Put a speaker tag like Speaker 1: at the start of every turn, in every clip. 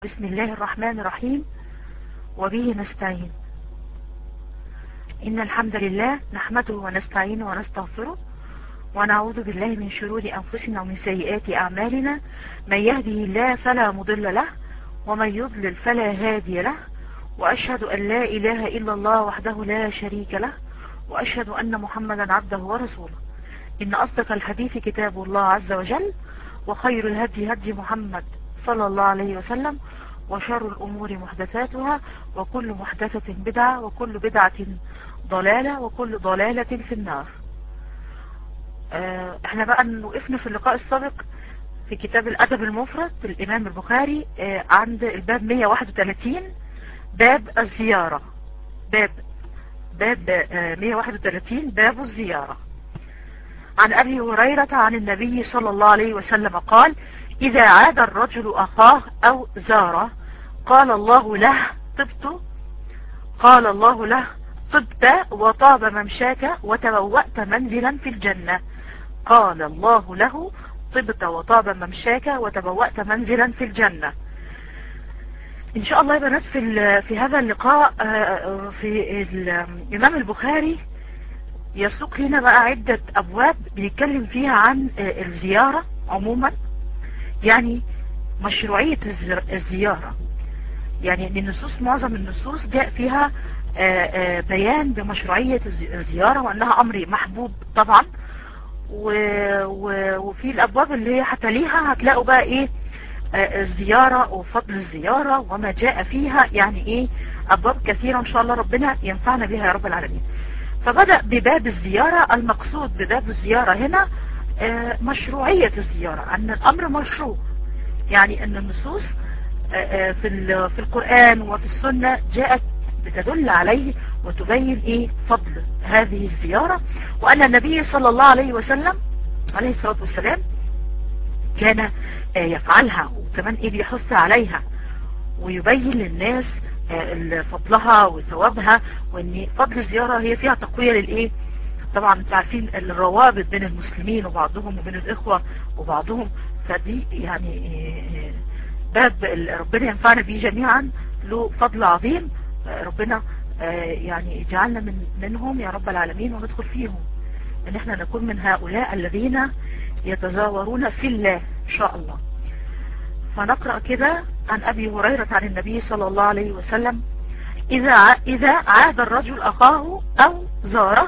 Speaker 1: بسم الله الرحمن الرحيم وبه نستعين إن الحمد لله نحمده ونستعينه ونستغفره ونعوذ بالله من شرور أنفسنا ومن سيئات أعمالنا من يهده الله فلا مضل له ومن يضلل فلا هادي له وأشهد أن لا إله إلا الله وحده لا شريك له وأشهد أن محمدا عبده ورسوله إن أصدق الحديث كتاب الله عز وجل وخير الهدي هدي محمد صلى الله عليه وسلم وشر الأمور محدثاتها وكل محدثة بدعة وكل بدعة ضلالة وكل ضلالة في النار اه احنا بقى وقفنا في اللقاء السابق في كتاب الأدب المفرد للإمام البخاري اه عند الباب 131 باب الزيارة باب باب اه 131 باب الزيارة عن أبي هريرة عن النبي صلى الله عليه وسلم قال إذا عاد الرجل أخاه أو زاره قال الله له طبت قال الله له طبت وطاب ممشاك وتبوأت منزلا في الجنة قال الله له طبت وطاب ممشاك وتبوأت منزلا في الجنة إن شاء الله يا بنات في, في هذا اللقاء في الإمام البخاري يسوق لنا بقى عدة أبواب بيتكلم فيها عن الزيارة عموما يعني مشروعية الزيارة يعني ان النصوص معظم النصوص جاء فيها آآ آآ بيان بمشروعية الزيارة وانها امر محبوب طبعا و و وفي الابواب اللي هي هتليها هتلاقوا بقى ايه الزيارة وفضل الزيارة وما جاء فيها يعني ايه ابواب كثيرة ان شاء الله ربنا ينفعنا بها يا رب العالمين فبدأ بباب الزيارة المقصود بباب الزيارة هنا مشروعية الزيارة أن الأمر مشروع يعني أن النصوص في في القرآن وفي السنة جاءت بتدل عليه وتبين إيه فضل هذه الزيارة وأن النبي صلى الله عليه وسلم عليه الصلاة والسلام كان يفعلها وكمان إيه بيحث عليها ويبين للناس فضلها وثوابها وأن فضل الزيارة هي فيها تقوية للإيه طبعا انتوا عارفين الروابط بين المسلمين وبعضهم وبين الإخوة وبعضهم فدي يعني باب ربنا ينفعنا به جميعا له فضل عظيم ربنا يعني يجعلنا من منهم يا رب العالمين وندخل فيهم ان احنا نكون من هؤلاء الذين يتزاورون في الله ان شاء الله فنقرأ كده عن أبي هريرة عن النبي صلى الله عليه وسلم إذا إذا عاد الرجل أخاه أو زاره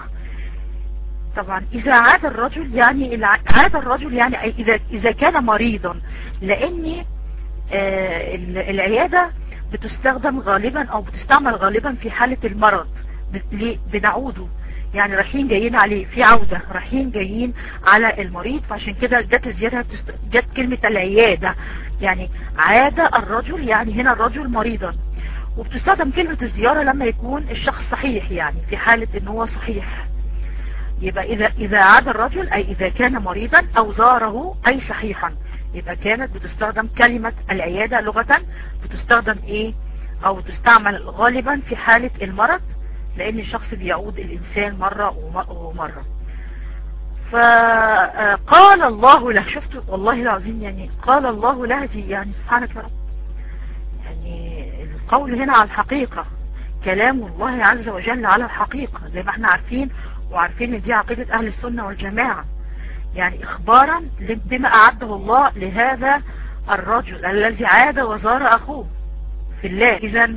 Speaker 1: طبعا إذا عاد الرجل يعني عاد الرجل يعني إذا إذا كان مريضا لأن آه العيادة بتستخدم غالبا أو بتستعمل غالبا في حالة المرض بنعوده يعني رايحين جايين عليه في عودة رايحين جايين على المريض فعشان كده جت الزيادة جت كلمة العيادة يعني عاد الرجل يعني هنا الرجل مريضا وبتستخدم كلمة الزيارة لما يكون الشخص صحيح يعني في حالة ان هو صحيح يبقى إذا, إذا عاد الرجل أي إذا كان مريضا أو زاره أي صحيحا يبقى كانت بتستخدم كلمة العيادة لغة بتستخدم إيه أو تستعمل غالبا في حالة المرض لأن الشخص بيعود الإنسان مرة ومرة فقال الله له شفتوا والله العظيم يعني قال الله له دي يعني سبحانك يا رب يعني القول هنا على الحقيقة كلام الله عز وجل على الحقيقة زي ما احنا عارفين وعارفين ان دي عقيدة اهل السنة والجماعة يعني اخبارا بما اعده الله لهذا الرجل الذي عاد وزار اخوه في الله اذا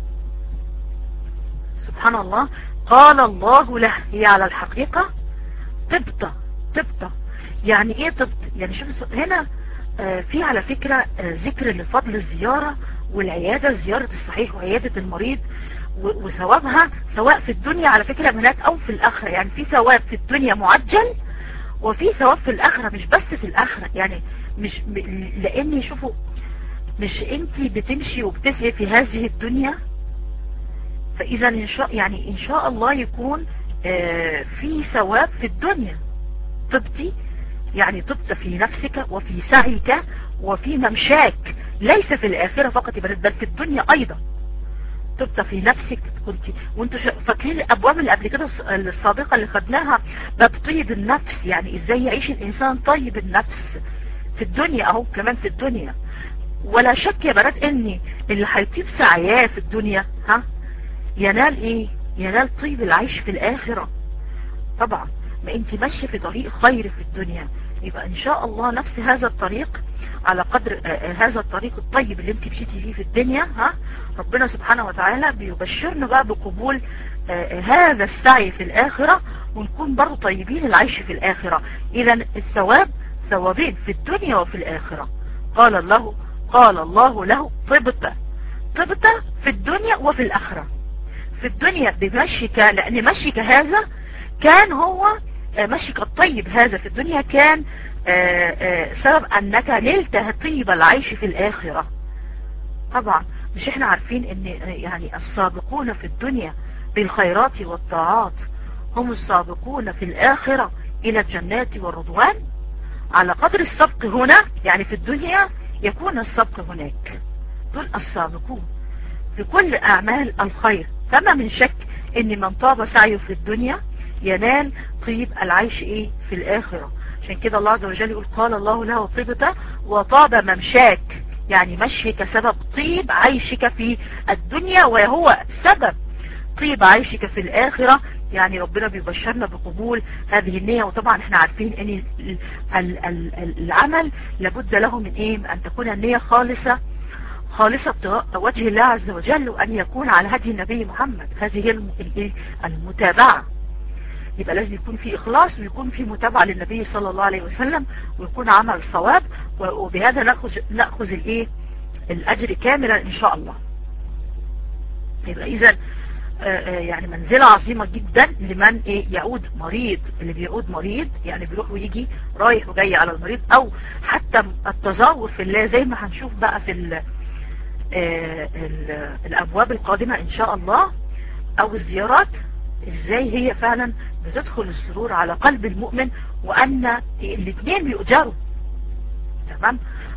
Speaker 1: سبحان الله قال الله له هي على الحقيقة طبطة طبطة يعني ايه طبط يعني شوف هنا آه في على فكرة آه ذكر لفضل الزيارة والعيادة زيارة الصحيح وعيادة المريض وثوابها سواء في الدنيا على فكرة بنات او في الاخرة يعني في ثواب في الدنيا معجل وفي ثواب في الاخرة مش بس في الاخرة يعني مش لاني شوفوا مش انت بتمشي وبتسعي في هذه الدنيا فاذا ان شاء يعني ان شاء الله يكون آه في ثواب في الدنيا طبتي يعني طبت في نفسك وفي سعيك وفي ممشاك ليس في الاخرة فقط بل في الدنيا ايضا طبت في نفسك كنت وانتوا فاكرين الابواب اللي قبل كده السابقه اللي خدناها باب طيب النفس يعني ازاي يعيش الانسان طيب النفس في الدنيا اهو كمان في الدنيا ولا شك يا بنات ان اللي هيطيب سعياه في الدنيا ها ينال ايه ينال طيب العيش في الاخرة طبعا ما انت ماشية في طريق خير في الدنيا يبقى ان شاء الله نفس هذا الطريق على قدر آه هذا الطريق الطيب اللي انت مشيتي فيه في الدنيا ها ربنا سبحانه وتعالى بيبشرنا بقى بقبول آه هذا السعي في الاخرة ونكون برضو طيبين العيش في الاخرة اذا الثواب ثوابين في الدنيا وفي الاخرة قال الله قال الله له طبت طبت في الدنيا وفي الاخرة في الدنيا بمشيك لان مشيك هذا كان هو مشيك الطيب هذا في الدنيا كان سبب انك نلت طيب العيش في الاخرة طبعا مش احنا عارفين ان يعني السابقون في الدنيا بالخيرات والطاعات هم السابقون في الاخرة الى الجنات والرضوان على قدر السبق هنا يعني في الدنيا يكون السبق هناك دول السابقون في كل اعمال الخير فما من شك ان من طاب سعيه في الدنيا ينال طيب العيش ايه في الاخرة عشان كده الله عز وجل يقول قال الله له طيبته وطاب ممشاك يعني مشيك سبب طيب عيشك في الدنيا وهو سبب طيب عيشك في الآخرة يعني ربنا بيبشرنا بقبول هذه النية وطبعا احنا عارفين ان العمل لابد له من ايه ان تكون النية خالصة خالصة ابتغاء وجه الله عز وجل وأن يكون على هدي النبي محمد هذه هي المتابعة يبقى لازم يكون في إخلاص ويكون في متابعة للنبي صلى الله عليه وسلم ويكون عمل صواب وبهذا نأخذ, نأخذ الإيه الأجر كاملا إن شاء الله يبقى إذا يعني منزلة عظيمة جدا لمن إيه يعود مريض اللي بيعود مريض يعني بيروح ويجي رايح وجاي على المريض أو حتى التزاور في الله زي ما هنشوف بقى في ال ال الأبواب القادمة إن شاء الله أو الزيارات إزاي هي فعلا بتدخل السرور على قلب المؤمن وأن الاثنين بيؤجروا تمام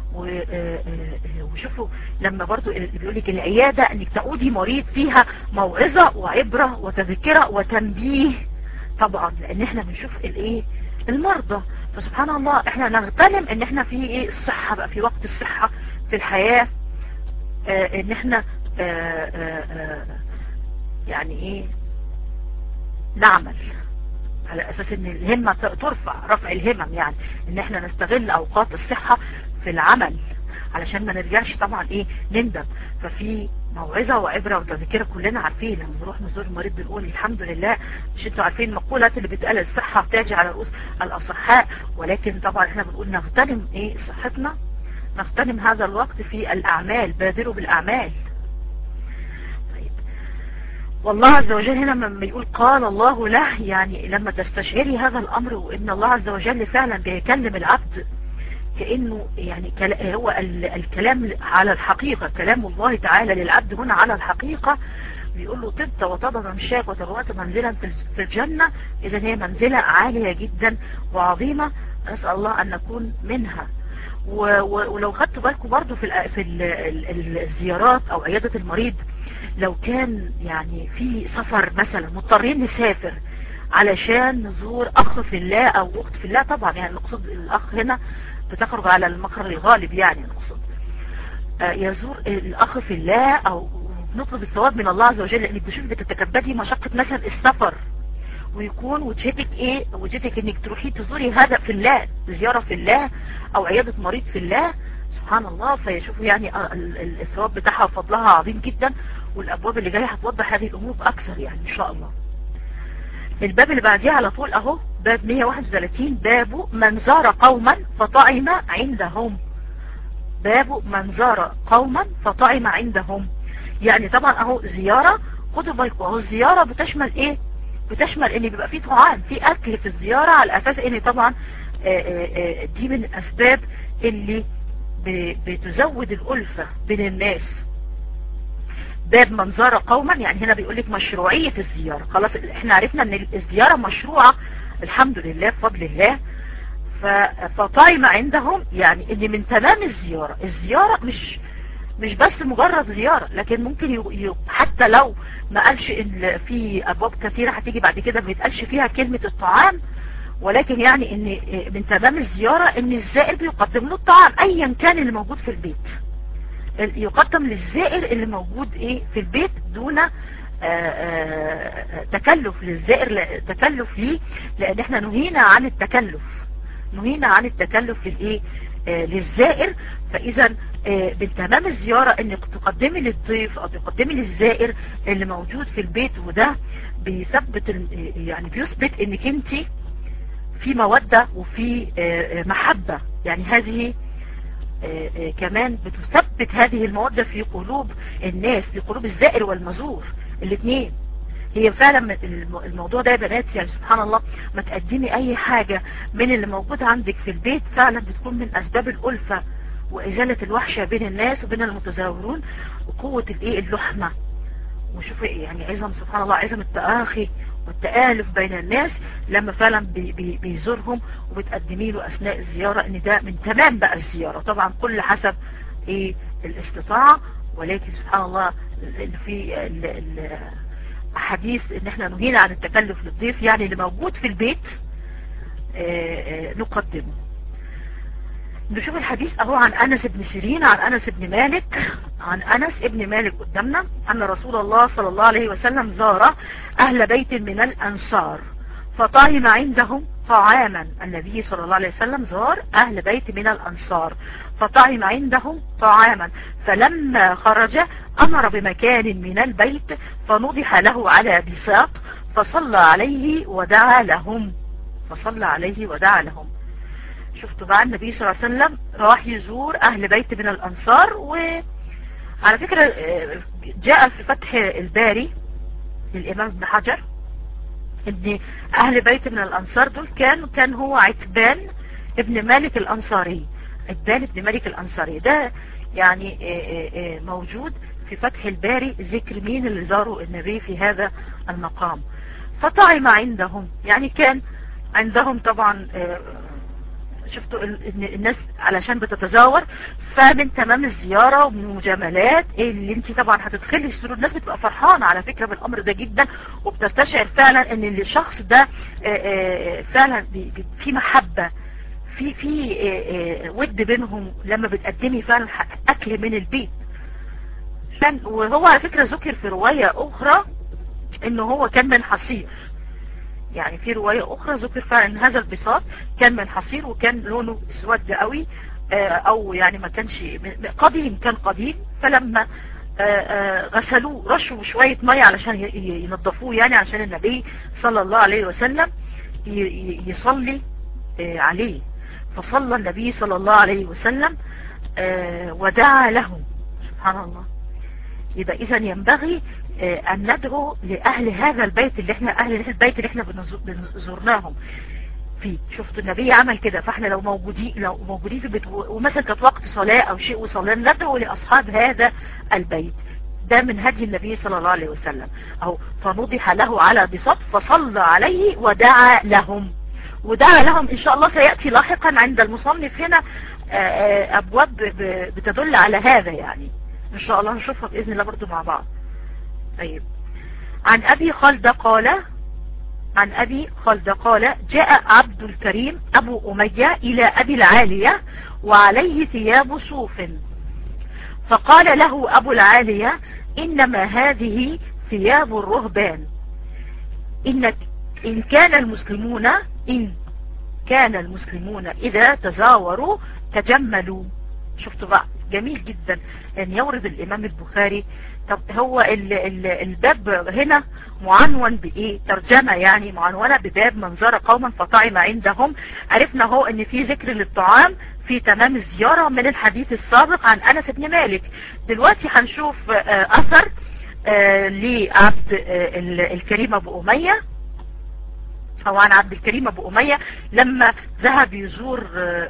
Speaker 1: وشوفوا لما برضو بيقول لك العيادة انك تعودي مريض فيها موعظة وعبرة وتذكرة وتنبيه طبعا لان احنا بنشوف الايه المرضى فسبحان الله احنا نغتنم ان احنا في ايه الصحة بقى في وقت الصحة في الحياة اه ان احنا اه اه يعني ايه نعمل على اساس ان الهمة ترفع رفع الهمم يعني ان احنا نستغل اوقات الصحة في العمل علشان ما نرجعش طبعا ايه نندم ففي موعظة وعبرة وتذكرة كلنا عارفين لما نروح نزور المريض بنقول الحمد لله مش انتوا عارفين المقولات اللي بتقال الصحة تاج على رؤوس الاصحاء ولكن طبعا احنا بنقول نغتنم ايه صحتنا نغتنم هذا الوقت في الاعمال بادروا بالاعمال والله عز وجل هنا لما يقول قال الله له يعني لما تستشعري هذا الأمر وإن الله عز وجل فعلا بيكلم العبد كأنه يعني هو الكلام على الحقيقة كلام الله تعالى للعبد هنا على الحقيقة بيقول له طبت وطاب ممشاك وتبوأت منزلا في الجنة إذا هي منزلة عالية جدا وعظيمة أسأل الله أن نكون منها ولو خدتوا بالكم برضو في في الزيارات او عيادة المريض لو كان يعني في سفر مثلا مضطرين نسافر علشان نزور اخ في الله او اخت في الله طبعا يعني المقصود الاخ هنا بتخرج على المخرج الغالب يعني المقصود يزور الاخ في الله او نطلب الثواب من الله عز وجل لانك بتشوفي بتتكبدي مشقة مثلا السفر ويكون وجهتك ايه وجهتك انك تروحي تزوري هذا في الله زيارة في الله او عيادة مريض في الله سبحان الله فيشوفوا يعني الثواب بتاعها وفضلها عظيم جدا والابواب اللي جايه هتوضح هذه الامور اكثر يعني ان شاء الله الباب اللي بعديه على طول اهو باب 131 باب من زار قوما فطعم عندهم باب من زار قوما فطعم عندهم يعني طبعا اهو زيارة خدوا بالكم اهو الزيارة بتشمل ايه بتشمل ان بيبقى في طعام في اكل في الزيارة على اساس ان طبعا دي من الاسباب اللي بتزود الالفة بين الناس باب من زار قوما يعني هنا بيقول لك مشروعية الزيارة خلاص احنا عرفنا ان الزيارة مشروعة الحمد لله بفضل الله فطايمة عندهم يعني ان من تمام الزيارة الزيارة مش مش بس مجرد زيارة لكن ممكن ي... ي... حتى لو ما قالش ان في ابواب كثيرة هتيجي بعد كده ما يتقالش فيها كلمة الطعام ولكن يعني ان من تمام الزيارة ان الزائر بيقدم له الطعام ايا كان اللي موجود في البيت يقدم للزائر اللي موجود ايه في البيت دون تكلف للزائر تكلف ليه لان احنا نهينا عن التكلف نهينا عن التكلف للايه للزائر فاذا بالتمام الزيارة انك تقدمي للضيف او تقدمي للزائر اللي موجود في البيت وده بيثبت يعني بيثبت انك انت في مودة وفي محبة يعني هذه كمان بتثبت هذه المودة في قلوب الناس في قلوب الزائر والمزور الاثنين هي فعلا الموضوع ده يا بنات يعني سبحان الله ما تقدمي اي حاجة من اللي موجود عندك في البيت فعلا بتكون من اسباب الالفة وازالة الوحشة بين الناس وبين المتزاورون وقوة الايه اللحمة وشوفي يعني عظم سبحان الله عظم التآخي والتآلف بين الناس لما فعلا بي بي بيزورهم وبتقدمي له اثناء الزيارة ان ده من تمام بقى الزيارة طبعا كل حسب ايه الاستطاعة ولكن سبحان الله في حديث ان احنا نهينا عن التكلف للضيف يعني اللي موجود في البيت اه اه نقدمه نشوف الحديث اهو عن انس بن سيرين عن انس بن مالك عن انس ابن مالك قدامنا ان رسول الله صلى الله عليه وسلم زار اهل بيت من الانصار فطعم عندهم طعاما النبي صلى الله عليه وسلم زار اهل بيت من الانصار فطعم عندهم طعاما فلما خرج امر بمكان من البيت فنضح له على بساق فصلى عليه ودعا لهم فصلى عليه ودعا لهم شفتوا بقى النبي صلى الله عليه وسلم راح يزور اهل بيت من الانصار وعلى فكرة جاء في فتح الباري للامام ابن حجر ان اهل بيت من الانصار دول كان كان هو عتبان ابن مالك الانصاري عتبان ابن مالك الانصاري ده يعني موجود في فتح الباري ذكر مين اللي زاروا النبي في هذا المقام فطعم عندهم يعني كان عندهم طبعا شفتوا الناس علشان بتتزاور فمن تمام الزيارة ومن المجاملات اللي انت طبعا هتدخلي السرور الناس بتبقى فرحانة على فكرة بالامر ده جدا وبتستشعر فعلا ان الشخص ده فعلا في محبة في في ود بينهم لما بتقدمي فعلا اكل من البيت وهو على فكرة ذكر في رواية اخرى انه هو كان من حصير يعني في رواية اخرى ذكر فعلا ان هذا البساط كان من حصير وكان لونه اسود قوي او يعني ما كانش قديم كان قديم فلما غسلوه رشوا شوية مية علشان ينظفوه يعني عشان النبي صلى الله عليه وسلم يصلي عليه فصلى النبي صلى الله عليه وسلم ودعا لهم سبحان الله يبقى اذا ينبغي ان ندعو لاهل هذا البيت اللي احنا اهل البيت اللي احنا بنزورناهم فيه شفت النبي عمل كده فاحنا لو موجودين لو موجودين في البيت ومثلا كانت وقت صلاة او شيء وصلاة ندعو لاصحاب هذا البيت ده من هدي النبي صلى الله عليه وسلم او فنضح له على بسط فصلى عليه ودعا لهم ودعا لهم ان شاء الله سيأتي لاحقا عند المصنف هنا ابواب بتدل على هذا يعني ان شاء الله نشوفها باذن الله برضو مع بعض طيب عن ابي خالد قال عن ابي خالد قال جاء عبد الكريم ابو امية الى ابي العالية وعليه ثياب صوف فقال له ابو العالية انما هذه ثياب الرهبان إنك إن كان المسلمون إن كان المسلمون إذا تزاوروا تجملوا شفتوا بقى جميل جدا ان يورد الامام البخاري طب هو ال ال الباب هنا معنون بايه ترجمة يعني معنونة بباب منظر قوما فطعم عندهم عرفنا هو ان في ذكر للطعام في تمام الزيارة من الحديث السابق عن انس بن مالك دلوقتي هنشوف اثر لعبد الكريم ابو امية او عن عبد الكريم ابو امية لما ذهب يزور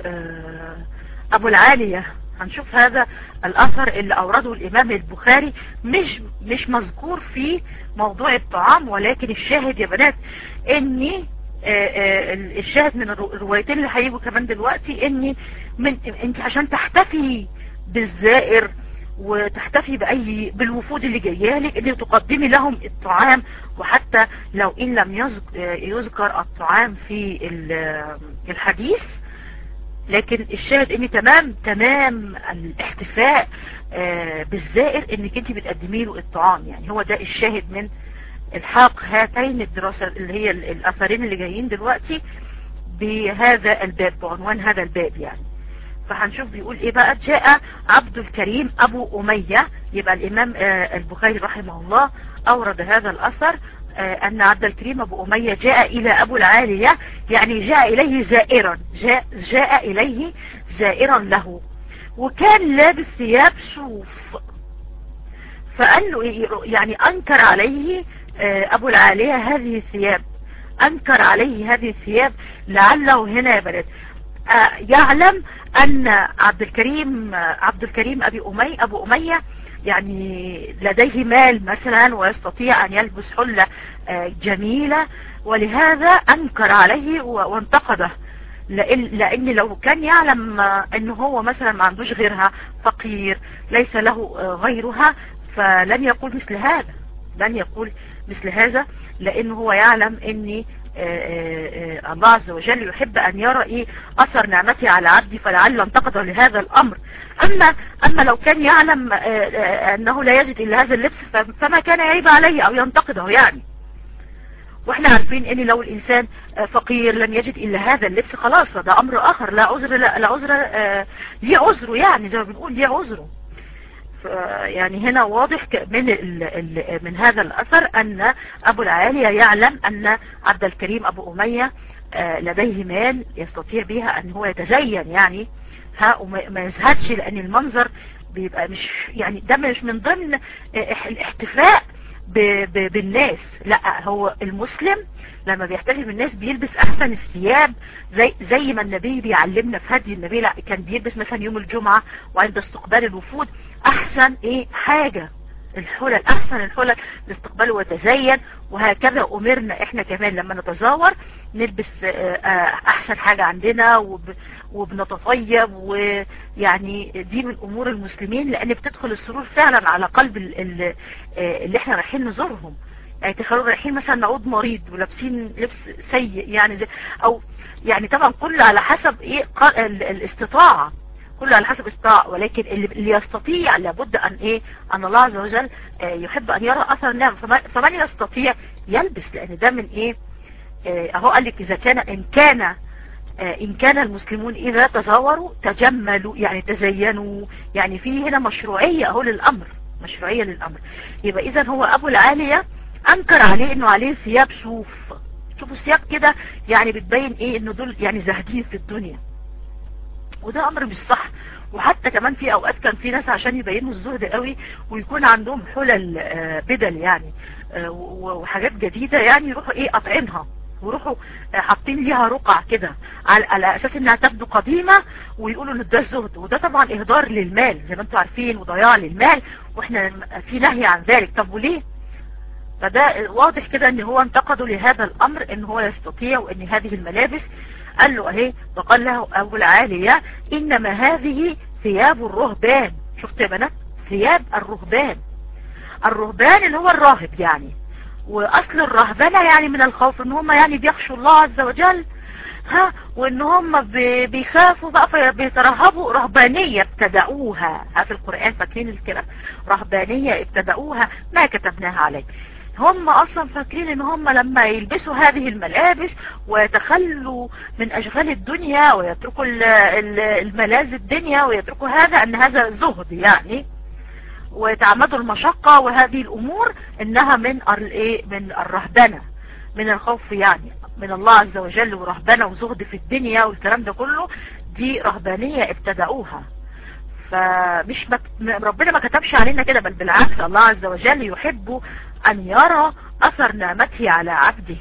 Speaker 1: ابو العالية هنشوف هذا الاثر اللي اورده الامام البخاري مش مش مذكور في موضوع الطعام ولكن الشاهد يا بنات اني الشاهد من الروايتين اللي هيجوا كمان دلوقتي اني من انت عشان تحتفي بالزائر وتحتفي باي بالوفود اللي جايه لك ان تقدمي لهم الطعام وحتى لو ان لم يذكر الطعام في الحديث لكن الشاهد ان تمام تمام الاحتفاء آه بالزائر انك انت بتقدمي له الطعام يعني هو ده الشاهد من الحاق هاتين الدراسة اللي هي الاثرين اللي جايين دلوقتي بهذا الباب بعنوان هذا الباب يعني فهنشوف بيقول ايه بقى جاء عبد الكريم ابو امية يبقى الامام آه البخاري رحمه الله اورد هذا الاثر آه ان عبد الكريم ابو امية جاء الى ابو العالية يعني جاء اليه زائرا جاء, جاء اليه زائرا له وكان لابس ثياب صوف فقال له إيه يعني انكر عليه آه ابو العالية هذه الثياب انكر عليه هذه الثياب لعله هنا يا بلد يعلم ان عبد الكريم عبد الكريم ابي امي ابو اميه يعني لديه مال مثلا ويستطيع ان يلبس حله جميله ولهذا انكر عليه وانتقده لان لان لو كان يعلم ان هو مثلا ما عندوش غيرها فقير ليس له غيرها فلن يقول مثل هذا لن يقول مثل هذا لانه هو يعلم ان الله عز وجل يحب أن يرى إيه أثر نعمته على عبدي فلعل انتقده لهذا الأمر أما, أما لو كان يعلم أنه لا يجد إلا هذا اللبس فما كان يعيب عليه أو ينتقده يعني واحنا عارفين ان لو الانسان فقير لم يجد الا هذا اللبس خلاص فده امر اخر لا عذر لا, لا عذر ليه عذره يعني زي ما بنقول ليه عذره يعني هنا واضح من ال ال من هذا الأثر أن أبو العالية يعلم أن عبد الكريم أبو أمية لديه مال يستطيع بها أن هو يتزين يعني ها وما يزهدش لأن المنظر بيبقى مش يعني ده مش من ضمن الاحتفاء بالناس لا هو المسلم لما بيحتفل بالناس بيلبس احسن الثياب زي زي ما النبي بيعلمنا في هدي النبي لا كان بيلبس مثلا يوم الجمعة وعند استقبال الوفود احسن ايه حاجة الحلل احسن الحلل لاستقبال وتزين وهكذا امرنا احنا كمان لما نتزاور نلبس احسن حاجة عندنا وبنتطيب ويعني دي من امور المسلمين لان بتدخل السرور فعلا على قلب اللي احنا رايحين نزورهم يعني تخيلوا رايحين مثلا نعود مريض ولابسين لبس سيء يعني زي او يعني طبعا كل على حسب ايه الاستطاعة كله على حسب استطاع ولكن اللي, اللي يستطيع لابد ان ايه ان الله عز وجل يحب ان يرى اثر النعم فمن يستطيع يلبس لان ده من ايه اهو قال لك اذا كان ان كان ان كان المسلمون اذا تزاوروا تجملوا يعني تزينوا يعني في هنا مشروعية اهو للامر مشروعية للامر يبقى اذا هو ابو العالية انكر عليه انه عليه ثياب صوف شوفوا الثياب كده يعني بتبين ايه انه دول يعني زاهدين في الدنيا وده امر مش صح وحتى كمان في اوقات كان في ناس عشان يبينوا الزهد قوي ويكون عندهم حلل بدل يعني وحاجات جديدة يعني يروحوا ايه قاطعينها ويروحوا حاطين ليها رقع كده على, على اساس انها تبدو قديمة ويقولوا ان ده الزهد وده طبعا اهدار للمال زي ما انتم عارفين وضياع للمال واحنا في نهي عن ذلك طب وليه فده واضح كده ان هو انتقدوا لهذا الامر ان هو يستطيع وان هذه الملابس قال له اهي وقال له ابو العالية انما هذه ثياب الرهبان شفت يا بنات ثياب الرهبان الرهبان اللي هو الراهب يعني واصل الرهبنة يعني من الخوف ان هم يعني بيخشوا الله عز وجل ها وان هم بيخافوا بقى فبيترهبوا رهبانية ابتدعوها في القرآن فاكرين الكلام رهبانية ابتدعوها ما كتبناها عليه هم اصلا فاكرين ان هم لما يلبسوا هذه الملابس ويتخلوا من اشغال الدنيا ويتركوا الملاذ الدنيا ويتركوا هذا ان هذا زهد يعني ويتعمدوا المشقة وهذه الامور انها من الايه من الرهبنة من الخوف يعني من الله عز وجل ورهبنة وزهد في الدنيا والكلام ده كله دي رهبانية ابتدعوها فمش مك... ربنا ما كتبش علينا كده بل بالعكس الله عز وجل يحب أن يرى أثر نعمته على عبده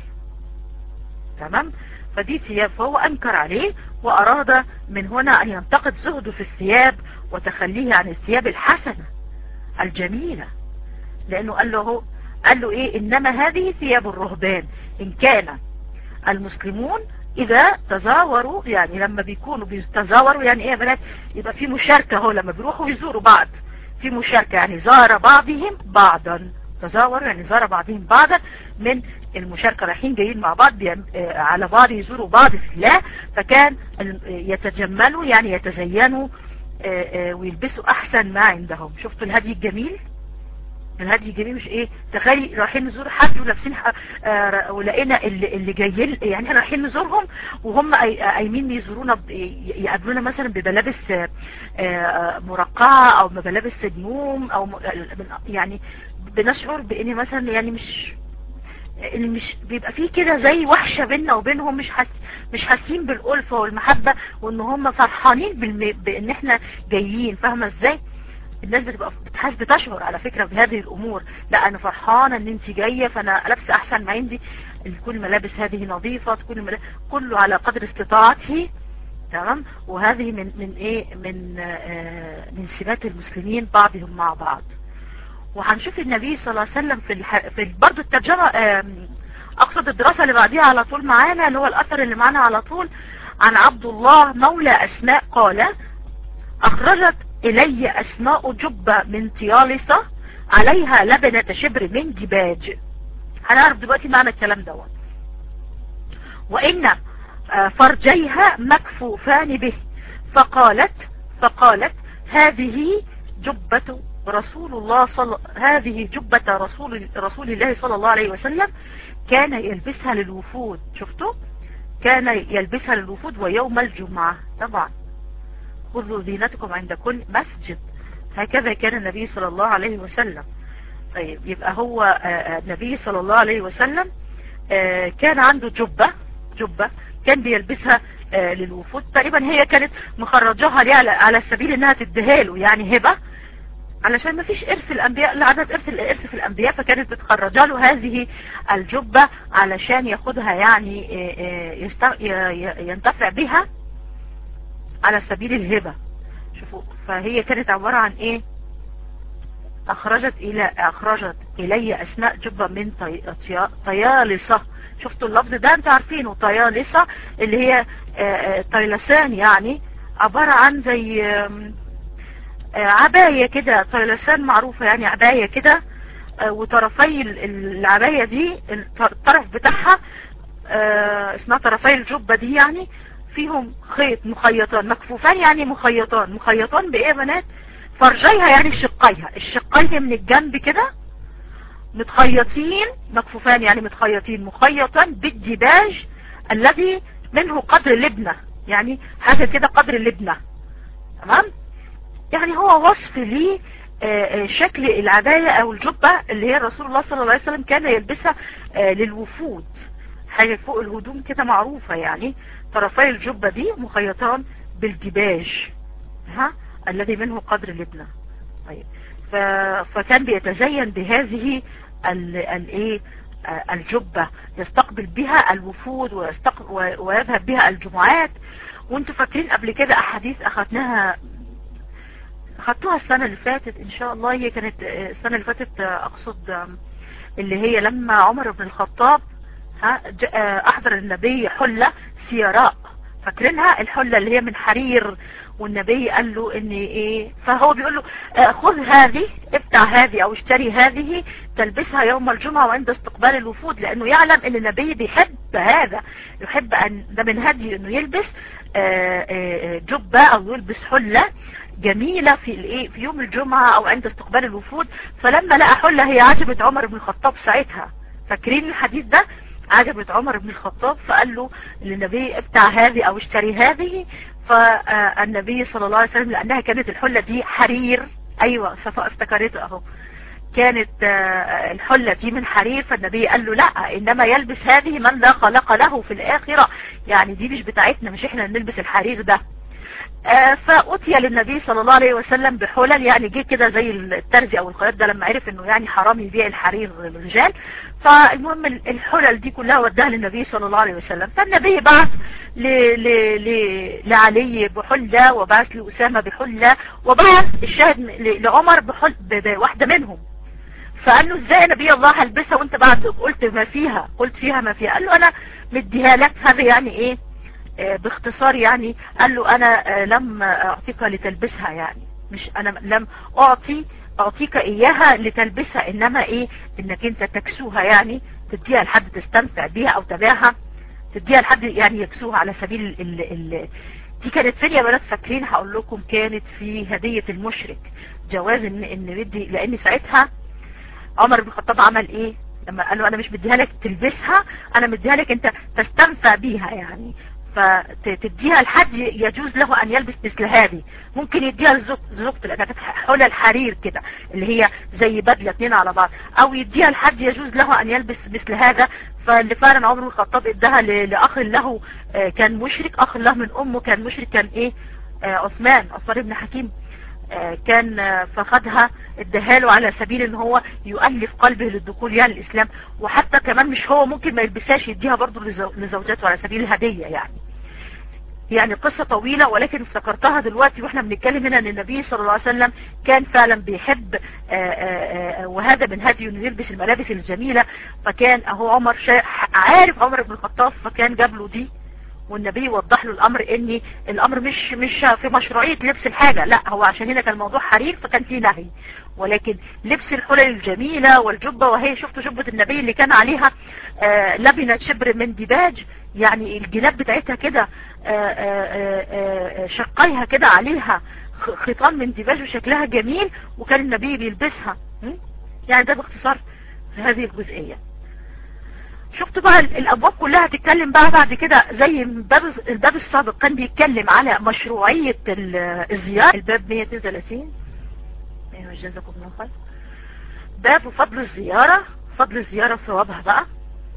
Speaker 1: تمام فدي ثياب فهو أنكر عليه وأراد من هنا أن ينتقد زهده في الثياب وتخليه عن الثياب الحسنة الجميلة لأنه قال له قال له إيه إنما هذه ثياب الرهبان إن كان المسلمون إذا تزاوروا يعني لما بيكونوا بيتزاوروا يعني إيه يا بنات يبقى في مشاركة هو لما بيروحوا يزوروا بعض في مشاركة يعني زار بعضهم بعضا تزاوروا يعني زار بعضهم بعضا من المشاركة رايحين جايين مع بعض على بعض يزوروا بعض في الله فكان يتجملوا يعني يتزينوا ويلبسوا احسن ما عندهم شفتوا الهدي الجميل الهدي الجميل مش ايه تخيلي رايحين نزور حد ولابسين آه ولقينا اللي, اللي جايين يعني احنا رايحين نزورهم وهم قايمين بيزورونا يقابلونا مثلا بملابس آه مرقعه او بملابس نوم او يعني بنشعر بان مثلا يعني مش ان مش بيبقى فيه كده زي وحشة بيننا وبينهم مش حس مش حاسين بالألفة والمحبة وان هم فرحانين بالم... بان احنا جايين فاهمة ازاي الناس بتبقى بتحس بتشعر على فكرة بهذه الامور لا انا فرحانة ان انت جاية فانا لابسه احسن ما عندي كل ملابس هذه نظيفة تكون ملابس كله على قدر استطاعته تمام وهذه من من ايه من آه من سمات المسلمين بعضهم مع بعض وهنشوف النبي صلى الله عليه وسلم في الح... في برضه الترجمة اقصد الدراسة اللي بعديها على طول معانا اللي هو الاثر اللي معانا على طول عن عبد الله مولى اسماء قال اخرجت الي اسماء جبة من طيالسة عليها لبنة شبر من دباج هنعرف دلوقتي معنى الكلام دوت وان فرجيها مكفوفان به فقالت فقالت هذه جبة رسول الله صلى هذه جبة رسول رسول الله صلى الله عليه وسلم كان يلبسها للوفود شفتوا كان يلبسها للوفود ويوم الجمعة طبعا خذوا زينتكم عند كل مسجد هكذا كان النبي صلى الله عليه وسلم طيب يبقى هو النبي صلى الله عليه وسلم كان عنده جبة جبة كان بيلبسها للوفود تقريبا هي كانت مخرجاها ليه على سبيل انها تديها له يعني هبة علشان ما فيش ارث الانبياء لعدد ارث الارث في الانبياء فكانت بتخرج له هذه الجبة علشان ياخدها يعني ينتفع بها على سبيل الهبة شوفوا فهي كانت عبارة عن ايه اخرجت الى اخرجت الي اسماء جبة من طي... طيالسة شفتوا اللفظ ده انتوا عارفينه طيالسة اللي هي طيلسان يعني عبارة عن زي عباية كده طيلسان معروفة يعني عباية كده وطرفي العباية دي الطرف بتاعها اسمها طرفي الجبة دي يعني فيهم خيط مخيطان مكفوفان يعني مخيطان مخيطان بايه يا بنات فرجيها يعني شقيها الشقين من الجنب كده متخيطين مكفوفان يعني متخيطين مخيطان بالدباج الذي منه قدر اللبنة يعني حاجة كده قدر اللبنة تمام يعني هو وصف ليه شكل العباية او الجبة اللي هي رسول الله صلى الله عليه وسلم كان يلبسها للوفود حاجة فوق الهدوم كده معروفة يعني طرفي الجبة دي مخيطان بالدباج ها الذي منه قدر اللبنة طيب ف... فكان بيتزين بهذه الايه الجبة يستقبل بها الوفود ويستق... ويذهب بها الجمعات وانتوا فاكرين قبل كده احاديث اخذناها خدتوها السنة اللي فاتت ان شاء الله هي كانت السنة اللي فاتت اقصد اللي هي لما عمر بن الخطاب احضر النبي حلة سيراء فاكرينها الحلة اللي هي من حرير والنبي قال له ان ايه فهو بيقول له خذ هذه ابتع هذه او اشتري هذه تلبسها يوم الجمعة وعند استقبال الوفود لانه يعلم ان النبي بيحب هذا يحب ان ده من هدي انه يلبس جبة او يلبس حلة جميلة في الايه في يوم الجمعة او عند استقبال الوفود فلما لقى حلة هي عجبت عمر بن الخطاب ساعتها فاكرين الحديث ده عجبت عمر بن الخطاب فقال له للنبي ابتع هذه او اشتري هذه فالنبي صلى الله عليه وسلم لانها كانت الحلة دي حرير ايوه صفاء افتكرته اهو كانت الحلة دي من حرير فالنبي قال له لا انما يلبس هذه من لا خلق له في الاخرة يعني دي مش بتاعتنا مش احنا نلبس الحرير ده فأتي للنبي صلى الله عليه وسلم بحلل يعني جه كده زي الترزي او الخياط ده لما عرف انه يعني حرام يبيع الحرير للرجال فالمهم الحلل دي كلها وداها للنبي صلى الله عليه وسلم فالنبي بعث ل ل ل لعلي بحلة وبعث لأسامة بحلة وبعث الشاهد لعمر بحل بواحدة منهم فقال له ازاي نبي الله هلبسها وانت بعد قلت ما فيها قلت فيها ما فيها قال له انا مديها لك هذا يعني ايه باختصار يعني قال له انا لم اعطيك لتلبسها يعني مش انا لم اعطي اعطيك اياها لتلبسها انما ايه انك انت تكسوها يعني تديها لحد تستمتع بيها او تبيعها تديها لحد يعني يكسوها على سبيل ال ال دي كانت فين يا بنات فاكرين هقول لكم كانت في هدية المشرك جواز ان ان بدي لان ساعتها عمر بن الخطاب عمل ايه لما قال له انا مش مديها لك تلبسها انا مديها لك انت تستنفع بيها يعني فتديها لحد يجوز له ان يلبس مثل هذه ممكن يديها لزوجته لانها كانت حول الحرير كده اللي هي زي بدله اتنين على بعض او يديها لحد يجوز له ان يلبس مثل هذا فاللي فعلا عمر بن الخطاب اداها لاخ له كان مشرك اخ له من امه كان مشرك كان ايه عثمان عثمان بن حكيم كان فخدها اداها له على سبيل ان هو يؤلف قلبه للدخول يعني الاسلام وحتى كمان مش هو ممكن ما يلبسهاش يديها برضه لزوجته على سبيل الهدية يعني يعني قصة طويلة ولكن افتكرتها دلوقتي واحنا بنتكلم هنا ان النبي صلى الله عليه وسلم كان فعلا بيحب آآ آآ وهذا من هديه انه يلبس الملابس الجميلة فكان اهو عمر عارف عمر بن الخطاب فكان جاب له دي والنبي وضح له الامر ان الامر مش مش في مشروعية لبس الحاجة لا هو عشان هنا كان الموضوع حرير فكان فيه نهي ولكن لبس الحلل الجميلة والجبة وهي شفتوا جبة النبي اللي كان عليها آه لبنة شبر من ديباج يعني الجناب بتاعتها كده شقيها كده عليها خيطان من ديباج وشكلها جميل وكان النبي بيلبسها يعني ده باختصار في هذه الجزئية شفت بقى الابواب كلها تتكلم بقى بعد كده زي الباب الباب السابق كان بيتكلم على مشروعية الزيارة الباب 132 جزاكم الله خير باب فضل الزيارة فضل الزيارة وثوابها بقى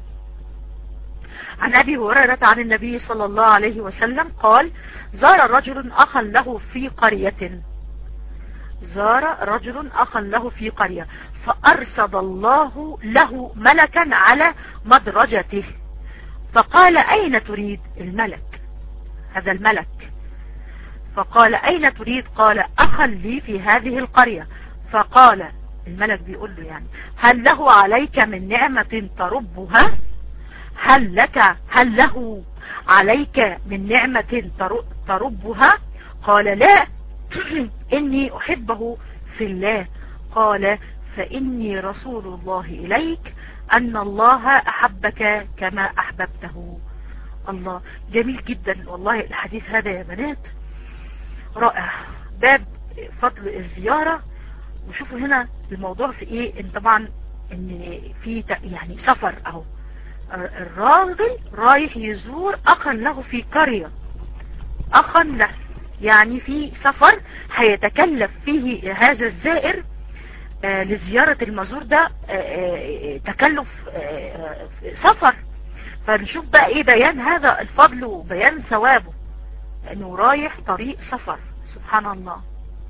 Speaker 1: عن أبي هريرة عن النبي صلى الله عليه وسلم قال زار رجل أخا له في قرية زار رجل أخا له في قرية فأرصد الله له ملكا على مدرجته فقال أين تريد الملك هذا الملك فقال أين تريد قال أخا لي في هذه القرية فقال الملك بيقول له يعني هل له عليك من نعمة تربها هل لك هل له عليك من نعمة تربها قال لا إني أحبه في الله قال فإني رسول الله إليك أن الله أحبك كما أحببته الله جميل جدا والله الحديث هذا يا بنات رائع باب فضل الزيارة وشوفوا هنا الموضوع في ايه ان طبعا ان في يعني سفر اهو الراجل رايح يزور اخا له في قرية اخا له يعني في سفر هيتكلف فيه هذا الزائر آه لزيارة المزور ده آه آه تكلف سفر فنشوف بقى ايه بيان هذا الفضل وبيان ثوابه انه رايح طريق سفر سبحان الله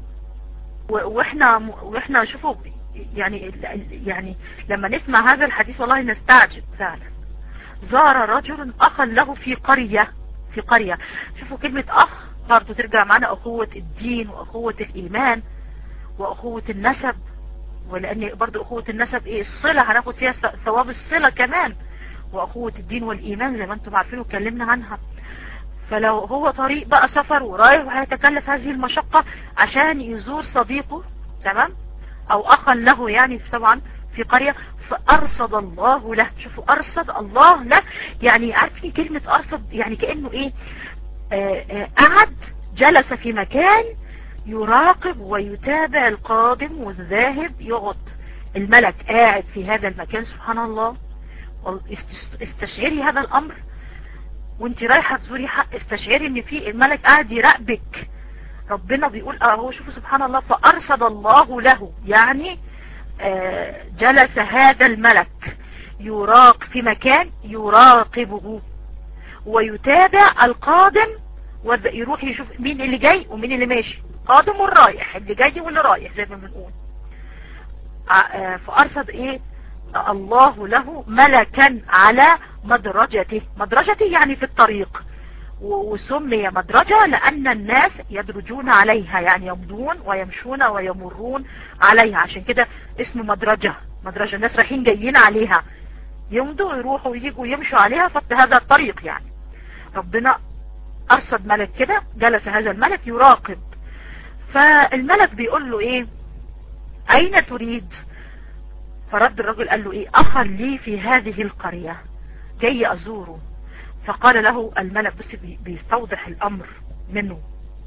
Speaker 1: واحنا واحنا شوفوا يعني يعني لما نسمع هذا الحديث والله نستعجب فعلا زار رجل اخا له في قرية في قرية شوفوا كلمة اخ برضو ترجع معنا اخوة الدين واخوة الايمان واخوة النسب ولان برضو اخوة النسب ايه الصلة هناخد فيها ثواب الصلة كمان واخوة الدين والايمان زي ما انتم عارفين واتكلمنا عنها فلو هو طريق بقى سفر ورايح وهيتكلف هذه المشقة عشان يزور صديقه تمام او اخا له يعني طبعا في قرية فارصد الله له شوفوا ارصد الله له يعني عارفين كلمة ارصد يعني كأنه ايه آآ آآ قعد جلس في مكان يراقب ويتابع القادم والذاهب يقعد الملك قاعد في هذا المكان سبحان الله استشعري هذا الامر وانت رايحة تزوري حق استشعري ان في الملك قاعد يراقبك ربنا بيقول اهو شوفوا سبحان الله فارصد الله له يعني آه جلس هذا الملك يراق في مكان يراقبه ويتابع القادم ويروح يشوف مين اللي جاي ومين اللي ماشي قادم والرايح اللي جاي واللي رايح زي ما بنقول آه فارصد ايه الله له ملكا على مدرجته مدرجته يعني في الطريق وسمي مدرجة لأن الناس يدرجون عليها يعني يمضون ويمشون ويمرون عليها عشان كده اسمه مدرجة مدرجة الناس رايحين جايين عليها يمضوا ويروحوا ويجوا يمشوا عليها فهذا الطريق يعني ربنا أرصد ملك كده جلس هذا الملك يراقب فالملك بيقول له ايه اين تريد فرد الرجل قال له ايه اخا لي في هذه القرية جاي ازوره فقال له الملك بس بيستوضح الامر منه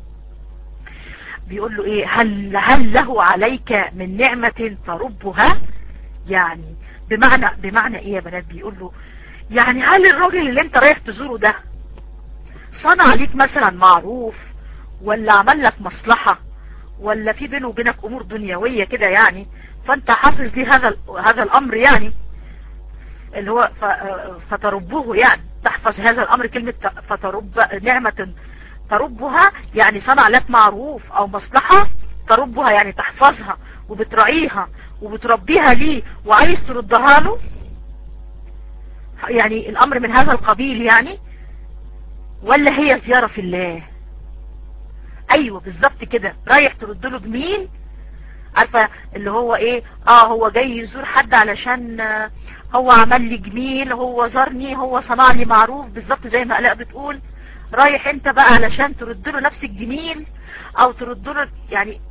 Speaker 1: بيقول له ايه هل, هل له عليك من نعمة تربها يعني بمعنى بمعنى ايه يا بنات بيقول له يعني هل الراجل اللي انت رايح تزوره ده صنع ليك مثلا معروف ولا عمل لك مصلحة ولا في بينه وبينك امور دنيوية كده يعني فانت حافظ لي هذا هذا الامر يعني اللي هو فتربه يعني تحفظ هذا الامر كلمة فترب نعمة تربها يعني صنع لك معروف او مصلحة تربها يعني تحفظها وبتراعيها وبتربيها ليه وعايز تردها له يعني الامر من هذا القبيل يعني ولا هي زيارة في الله ايوه بالظبط كده رايح ترد له بمين عارفة اللي هو ايه اه هو جاي يزور حد علشان هو عمل لي جميل هو زارني هو صنع لي معروف بالظبط زي ما الاء بتقول رايح انت بقى علشان ترد له نفس الجميل او ترد له يعني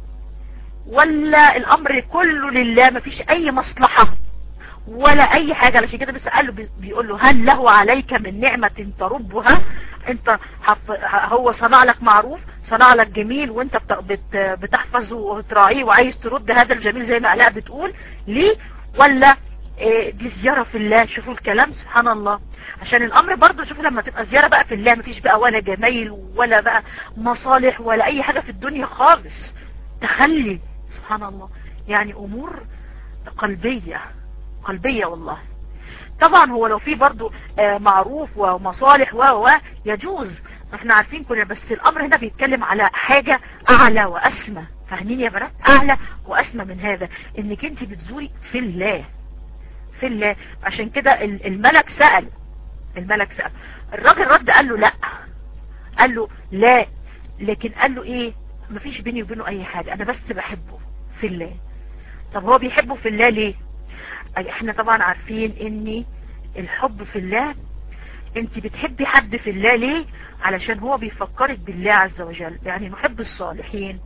Speaker 1: ولا الامر كله لله مفيش اي مصلحة ولا اي حاجة علشان كده بس قال له بيقول له هل له عليك من نعمة تربها انت هو صنع لك معروف صنع لك جميل وانت بتحفظه وتراعيه وعايز ترد هذا الجميل زي ما الاء بتقول ليه ولا إيه دي زيارة في الله شوفوا الكلام سبحان الله عشان الامر برضو شوفوا لما تبقى زيارة بقى في الله مفيش بقى ولا جمايل ولا بقى مصالح ولا اي حاجة في الدنيا خالص تخلي سبحان الله يعني امور قلبية قلبية والله طبعا هو لو في برضو معروف ومصالح و و يجوز احنا عارفين كنا بس الامر هنا بيتكلم على حاجة اعلى واسمى فاهمين يا بنات اعلى واسمى من هذا انك انت بتزوري في الله في الله عشان كده الملك سأل الملك سأل الراجل رد قال له لا قال له لا لكن قال له ايه مفيش بيني وبينه اي حاجة انا بس بحبه في الله طب هو بيحبه في الله ليه احنا طبعا عارفين ان الحب في الله انت بتحبي حد في الله ليه علشان هو بيفكرك بالله عز وجل يعني نحب الصالحين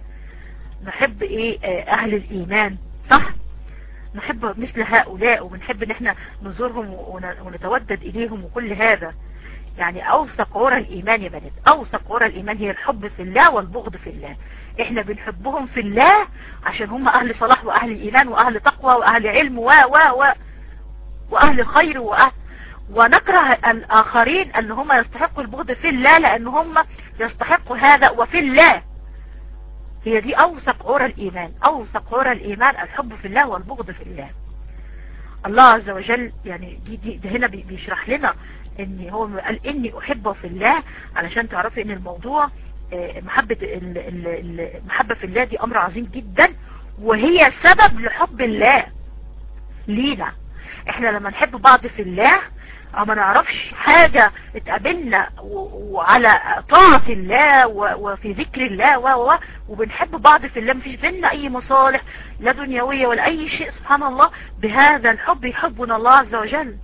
Speaker 1: نحب ايه اهل الايمان صح نحب مثل هؤلاء وبنحب ان احنا نزورهم ونتودد اليهم وكل هذا يعني اوثق عرى الايمان يا بنات اوثق عرى الايمان هي الحب في الله والبغض في الله احنا بنحبهم في الله عشان هم اهل صلاح واهل ايمان واهل تقوى واهل علم و و و واهل خير واهل ونكره الاخرين ان هم يستحقوا البغض في الله لان هم يستحقوا هذا وفي الله هي دي اوثق عرى الايمان اوثق عرى الايمان الحب في الله والبغض في الله الله عز وجل يعني دي, دي, دي هنا بيشرح لنا ان هو قال اني احبه في الله علشان تعرفي ان الموضوع محبة المحبة في الله دي امر عظيم جدا وهي سبب لحب الله لينا احنا لما نحب بعض في الله او ما نعرفش حاجة اتقابلنا وعلى طاعة الله وفي ذكر الله و وبنحب بعض في الله مفيش بيننا اي مصالح لا دنيوية ولا اي شيء سبحان الله بهذا الحب يحبنا الله عز وجل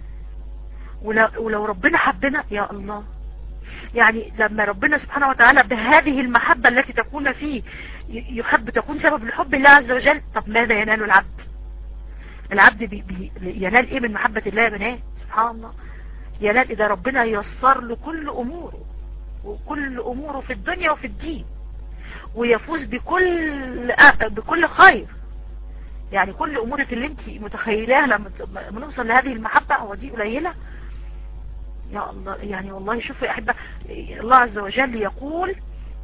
Speaker 1: ولو ربنا حبنا يا الله يعني لما ربنا سبحانه وتعالى بهذه المحبة التي تكون فيه يحب تكون سبب لحب الله عز وجل طب ماذا ينال العبد العبد بي بي ينال ايه من محبة الله يا بنات سبحان الله ينال اذا ربنا يسر له كل اموره وكل اموره في الدنيا وفي الدين ويفوز بكل بكل خير يعني كل امورك اللي انت متخيلاها لما نوصل لهذه المحبة هو دي قليلة يا الله يعني والله شوفوا يا احبة الله عز وجل يقول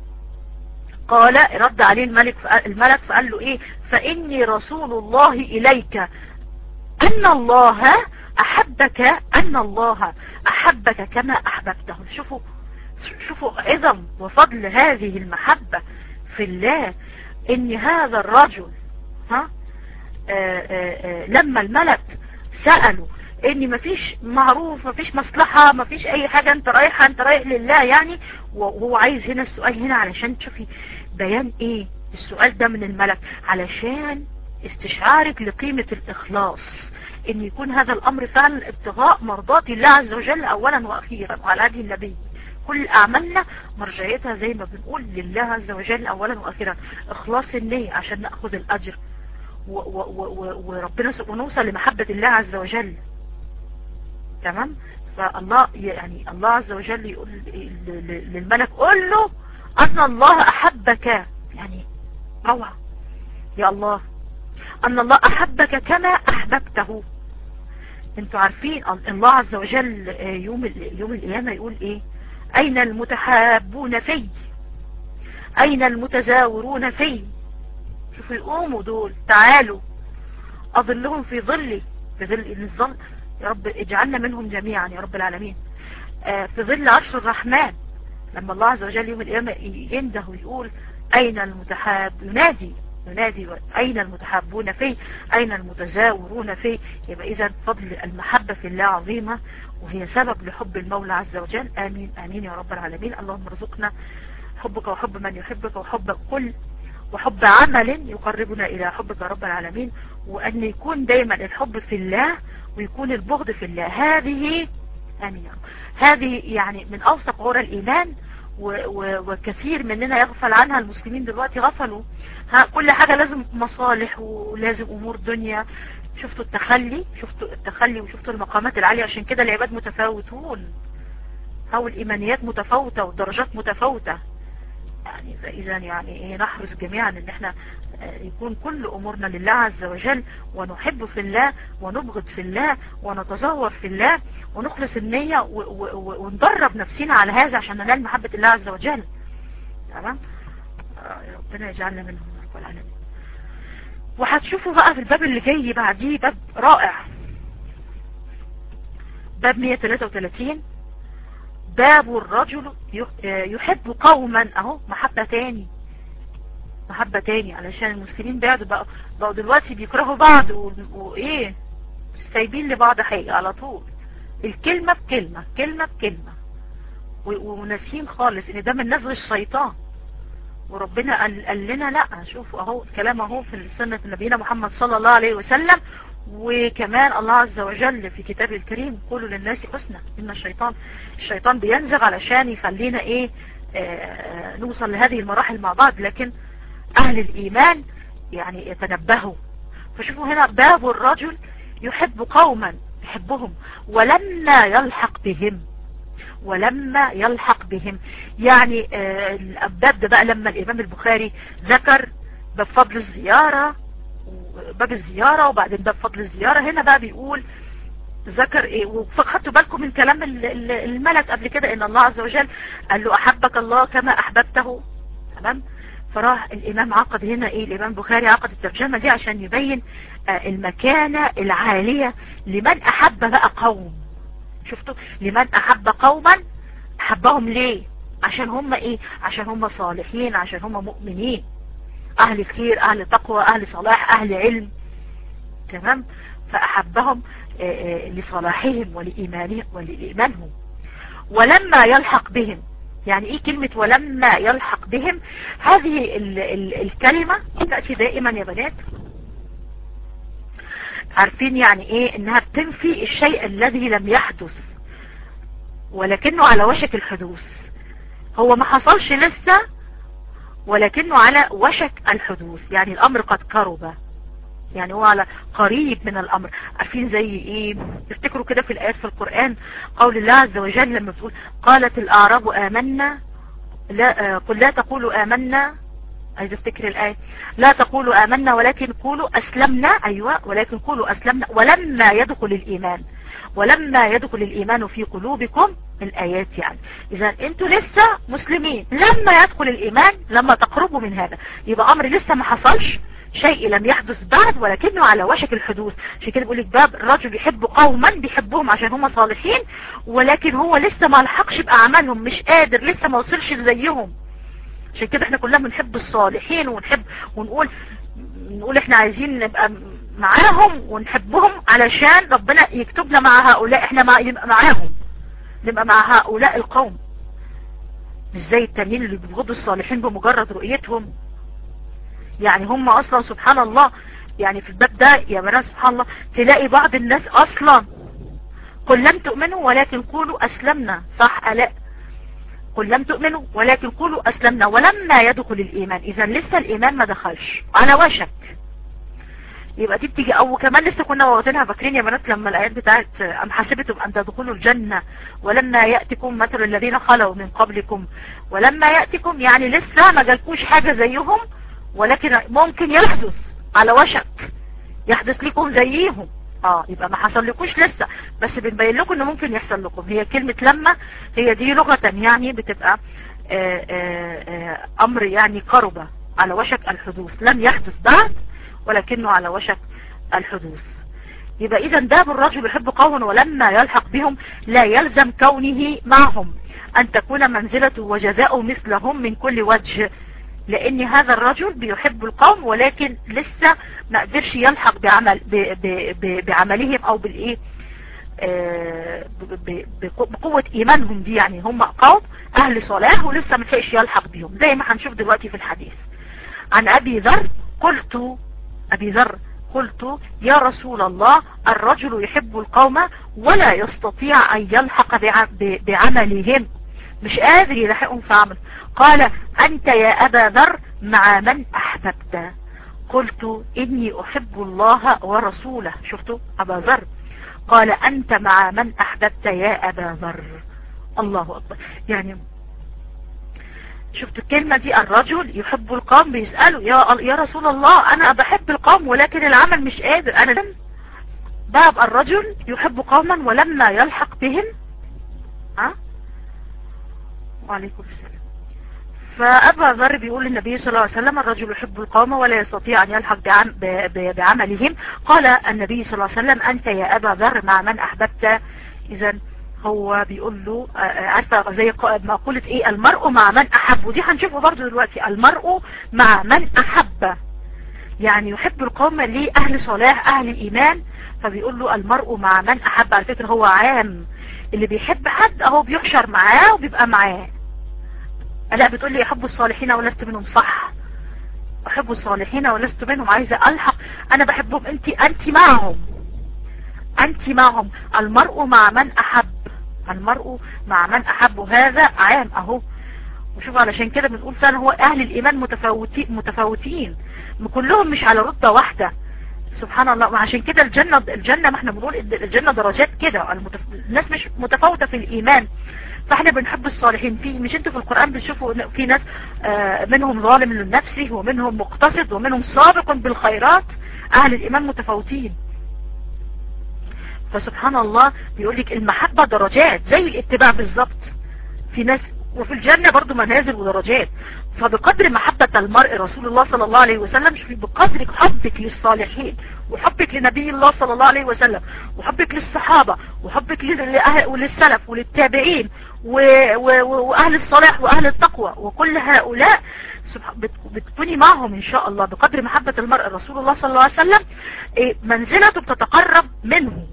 Speaker 1: قال رد عليه الملك الملك فقال له ايه فاني رسول الله اليك ان الله احبك ان الله احبك كما احببته شوفوا شوفوا عظم وفضل هذه المحبة في الله ان هذا الرجل ها آآ آآ لما الملك سأله ان مفيش معروف مفيش مصلحة مفيش اي حاجة انت رايحة انت رايح لله يعني وهو عايز هنا السؤال هنا علشان تشوفي بيان ايه السؤال ده من الملك علشان استشعارك لقيمة الاخلاص ان يكون هذا الامر فعلا ابتغاء مرضات الله عز وجل اولا واخيرا وعلى هذه النبي كل اعمالنا مرجعيتها زي ما بنقول لله عز وجل اولا واخيرا اخلاص النية عشان ناخذ الاجر وربنا ونوصل لمحبة الله عز وجل تمام فالله يعني الله عز وجل يقول للملك قول له أن الله أحبك يعني روعة يا الله أن الله أحبك كما أحببته انتوا عارفين الله عز وجل يوم يوم القيامة يقول ايه اين المتحابون في اين المتزاورون في شوفوا يقوموا دول تعالوا اظلهم في ظلي في ظل الظل يا رب اجعلنا منهم جميعا يا رب العالمين آه في ظل عرش الرحمن لما الله عز وجل يوم القيامة ينده ويقول اين المتحاب ينادي ينادي أين المتحابون فيه أين المتزاورون فيه يبقى إذا فضل المحبة في الله عظيمة وهي سبب لحب المولى عز وجل آمين آمين يا رب العالمين اللهم ارزقنا حبك وحب من يحبك وحب كل وحب عمل يقربنا إلى حبك يا رب العالمين وأن يكون دايما الحب في الله ويكون البغض في الله هذه آمين يا رب هذه يعني من أوثق عرى الإيمان وكثير مننا يغفل عنها المسلمين دلوقتي غفلوا ها كل حاجة لازم مصالح ولازم أمور دنيا شفتوا التخلي شفتوا التخلي وشفتوا المقامات العالية عشان كده العباد متفاوتون أو الإيمانيات متفاوتة والدرجات متفاوتة يعني فإذا يعني إيه نحرص جميعا إن إحنا يكون كل أمورنا لله عز وجل ونحب في الله ونبغض في الله ونتزور في الله ونخلص النية وندرب نفسنا على هذا عشان ننال محبة الله عز وجل تمام ربنا يجعلنا منهم رب العالمين وهتشوفوا بقى في الباب اللي جاي بعديه باب رائع باب 133 باب الرجل يحب قوما اهو محبة تاني محبة تاني علشان المسلمين بعدوا بقى بقوا دلوقتي بيكرهوا بعض وايه سايبين لبعض حاجة على طول الكلمة بكلمة كلمة بكلمة وناسين خالص ان ده من نزغ الشيطان وربنا قال, قال لنا لا شوفوا اهو الكلام اهو في سنة نبينا محمد صلى الله عليه وسلم وكمان الله عز وجل في كتابه الكريم قولوا للناس حسنى ان الشيطان الشيطان بينزغ علشان يخلينا ايه آه نوصل لهذه المراحل مع بعض لكن اهل الايمان يعني يتنبهوا فشوفوا هنا باب الرجل يحب قوما يحبهم ولما يلحق بهم ولما يلحق بهم يعني آه الباب ده بقى لما الامام البخاري ذكر باب فضل الزيارة باب الزيارة وبعدين باب فضل الزيارة هنا بقى بيقول ذكر ايه فخدتوا بالكم من كلام الملك قبل كده ان الله عز وجل قال له احبك الله كما احببته تمام فراح الامام عقد هنا ايه الامام بخاري عقد الترجمة دي عشان يبين آه المكانة العالية لمن احب بقى قوم شفتوا لمن احب قوما احبهم ليه عشان هم ايه عشان هم صالحين عشان هم مؤمنين اهل الخير اهل تقوى اهل صلاح اهل علم تمام فاحبهم آه آه لصلاحهم ولإيمانهم ولإيمانهم ولما يلحق بهم يعني ايه كلمة ولما يلحق بهم هذه ال ال الكلمة تأتي دائما يا بنات عارفين يعني ايه انها بتنفي الشيء الذي لم يحدث ولكنه على وشك الحدوث هو ما حصلش لسه ولكنه على وشك الحدوث يعني الامر قد قرب يعني هو على قريب من الامر عارفين زي ايه افتكروا كده في الايات في القرآن قول الله عز وجل لما بتقول قالت الاعراب امنا لا قل لا تقولوا امنا عايز افتكر الآية لا تقولوا آمنا ولكن قولوا أسلمنا أيوة ولكن قولوا أسلمنا ولما يدخل الإيمان ولما يدخل الإيمان في قلوبكم الآيات يعني إذا أنتوا لسه مسلمين لما يدخل الإيمان لما تقربوا من هذا يبقى أمر لسه ما حصلش شيء لم يحدث بعد ولكنه على وشك الحدوث عشان كده بيقول لك باب الرجل يحب قوما بيحبهم عشان هم صالحين ولكن هو لسه ما لحقش بأعمالهم مش قادر لسه ما وصلش زيهم عشان كده احنا كلنا بنحب الصالحين ونحب ونقول نقول احنا عايزين نبقى معاهم ونحبهم علشان ربنا يكتبنا مع هؤلاء احنا مع نبقى معاهم نبقى مع هؤلاء القوم مش زي التانيين اللي بيبغضوا الصالحين بمجرد رؤيتهم يعني هم اصلا سبحان الله يعني في الباب ده يا بنات سبحان الله تلاقي بعض الناس اصلا قل لم تؤمنوا ولكن قولوا اسلمنا صح الاء قل لم تؤمنوا ولكن قولوا أسلمنا ولما يدخل الإيمان إذا لسه الإيمان ما دخلش على وشك يبقى دي بتيجي او كمان لسه كنا واخدينها فاكرين يا بنات لما الايات بتاعت ام حسبتم ان تدخلوا الجنه ولما ياتكم مثل الذين خلوا من قبلكم ولما ياتكم يعني لسه ما جالكوش حاجه زيهم ولكن ممكن يحدث على وشك يحدث لكم زيهم اه يبقى ما حصل لكوش لسه بس بنبين لكم انه ممكن يحصل لكم هي كلمة لما هي دي لغة يعني بتبقى آآ آآ امر يعني قرب على وشك الحدوث لم يحدث بعد ولكنه على وشك الحدوث يبقى اذا داب الرجل يحب قوما ولما يلحق بهم لا يلزم كونه معهم ان تكون منزلته وجزاؤه مثلهم من كل وجه لان هذا الرجل بيحب القوم ولكن لسه ما قدرش يلحق بعمل ب ب ب بعملهم او بالايه بقوة ايمانهم دي يعني هم قوم اهل صلاح ولسه ما لحقش يلحق بهم زي ما هنشوف دلوقتي في الحديث عن ابي ذر قلت ابي ذر قلت يا رسول الله الرجل يحب القوم ولا يستطيع ان يلحق بعملهم مش قادر يلحقهم في عمل قال أنت يا أبا ذر مع من أحببت قلت إني أحب الله ورسوله شفتوا أبا ذر قال أنت مع من أحببت يا أبا ذر الله أكبر يعني شفت الكلمة دي الرجل يحب القوم بيسأله يا, يا رسول الله أنا بحب القوم ولكن العمل مش قادر أنا لم باب الرجل يحب قوما ولما يلحق بهم ها وعليكم السلام فأبا ذر بيقول للنبي صلى الله عليه وسلم الرجل يحب القوم ولا يستطيع أن يلحق بعم بعملهم قال النبي صلى الله عليه وسلم أنت يا أبا ذر مع من أحببت إذا هو بيقول له عارفة زي مقولة ايه المرء مع من أحب ودي هنشوفه برضو دلوقتي المرء مع من أحب يعني يحب القوم ليه أهل صلاح أهل الإيمان فبيقول له المرء مع من أحب على فكرة هو عام اللي بيحب حد اهو بيحشر معاه وبيبقى معاه لا بتقول لي احب الصالحين ولست منهم صح احب الصالحين ولست منهم عايزة الحق انا بحبهم انت انت معهم انت معهم المرء مع من احب المرء مع من احب هذا عام اهو وشوف علشان كده بنقول فعلا هو اهل الايمان متفاوتين متفاوتين كلهم مش على رتبه واحده سبحان الله وعشان كده الجنة الجنة ما احنا بنقول الجنة درجات كده المتف... الناس مش متفاوتة في الإيمان فاحنا بنحب الصالحين في مش انتوا في القرآن بتشوفوا في ناس آه منهم ظالم لنفسه ومنهم مقتصد ومنهم سابق بالخيرات أهل الإيمان متفاوتين فسبحان الله بيقول لك المحبة درجات زي الاتباع بالظبط في ناس وفي الجنة برضو منازل ودرجات فبقدر محبة المرء رسول الله صلى الله عليه وسلم بقدر حبك للصالحين وحبك لنبي الله صلى الله عليه وسلم وحبك للصحابة وحبك للسلف وللتابعين وأهل الصلاح وأهل التقوى وكل هؤلاء بتكوني معهم إن شاء الله بقدر محبة المرء رسول الله صلى الله عليه وسلم منزلته بتتقرب منه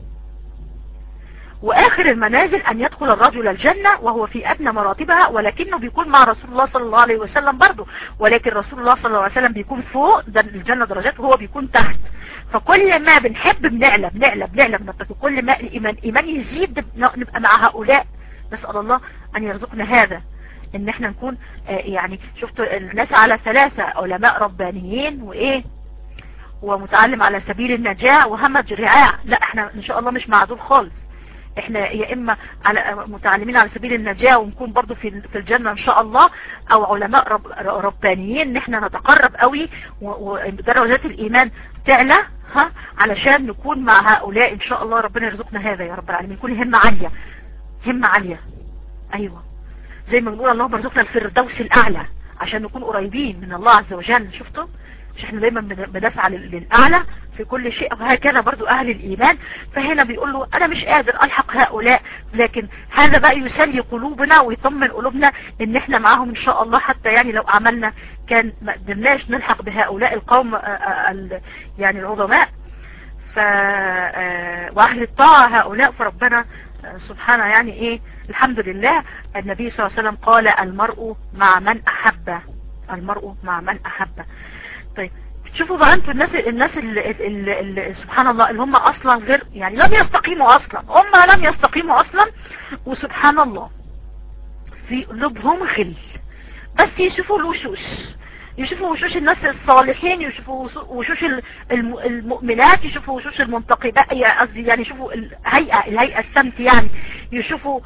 Speaker 1: واخر المنازل ان يدخل الرجل الجنة وهو في ادنى مراتبها ولكنه بيكون مع رسول الله صلى الله عليه وسلم برضه ولكن رسول الله صلى الله عليه وسلم بيكون فوق ده الجنة درجات وهو بيكون تحت فكل ما بنحب بنعلى بنعلى بنعلى بنتقي كل ما الايمان ايمان يزيد نبقى مع هؤلاء نسأل الله ان يرزقنا هذا ان احنا نكون يعني شفتوا الناس على ثلاثة علماء ربانيين وايه ومتعلم على سبيل النجاة وهمج رعاع لا احنا ان شاء الله مش مع دول خالص احنا يا اما على متعلمين على سبيل النجاة ونكون برضو في في الجنة ان شاء الله او علماء رب ربانيين ان احنا نتقرب قوي ودرجات الايمان تعلى ها علشان نكون مع هؤلاء ان شاء الله ربنا يرزقنا هذا يا رب العالمين يكون همة عالية همة عالية ايوه زي ما بنقول اللهم ارزقنا الفردوس الاعلى عشان نكون قريبين من الله عز وجل شفتوا مش احنا دايما بنسعى للأعلى في كل شيء وهكذا برضو أهل الإيمان فهنا بيقول له أنا مش قادر ألحق هؤلاء لكن هذا بقى يسلي قلوبنا ويطمن قلوبنا إن احنا معاهم إن شاء الله حتى يعني لو عملنا كان ما قدرناش نلحق بهؤلاء القوم يعني العظماء ف وأهل الطاعة هؤلاء فربنا سبحانه يعني إيه الحمد لله النبي صلى الله عليه وسلم قال المرء مع من أحب المرء مع من أحب طيب شوفوا بقى انتوا الناس الناس اللي, اللي, اللي سبحان الله اللي هم اصلا غير يعني لم يستقيموا اصلا هم لم يستقيموا اصلا وسبحان الله في قلوبهم غل بس يشوفوا الوشوش يشوفوا وشوش الناس الصالحين يشوفوا وشوش المؤمنات يشوفوا وشوش المنتقبات قصدي يعني يشوفوا الهيئة الهيئة السمت يعني يشوفوا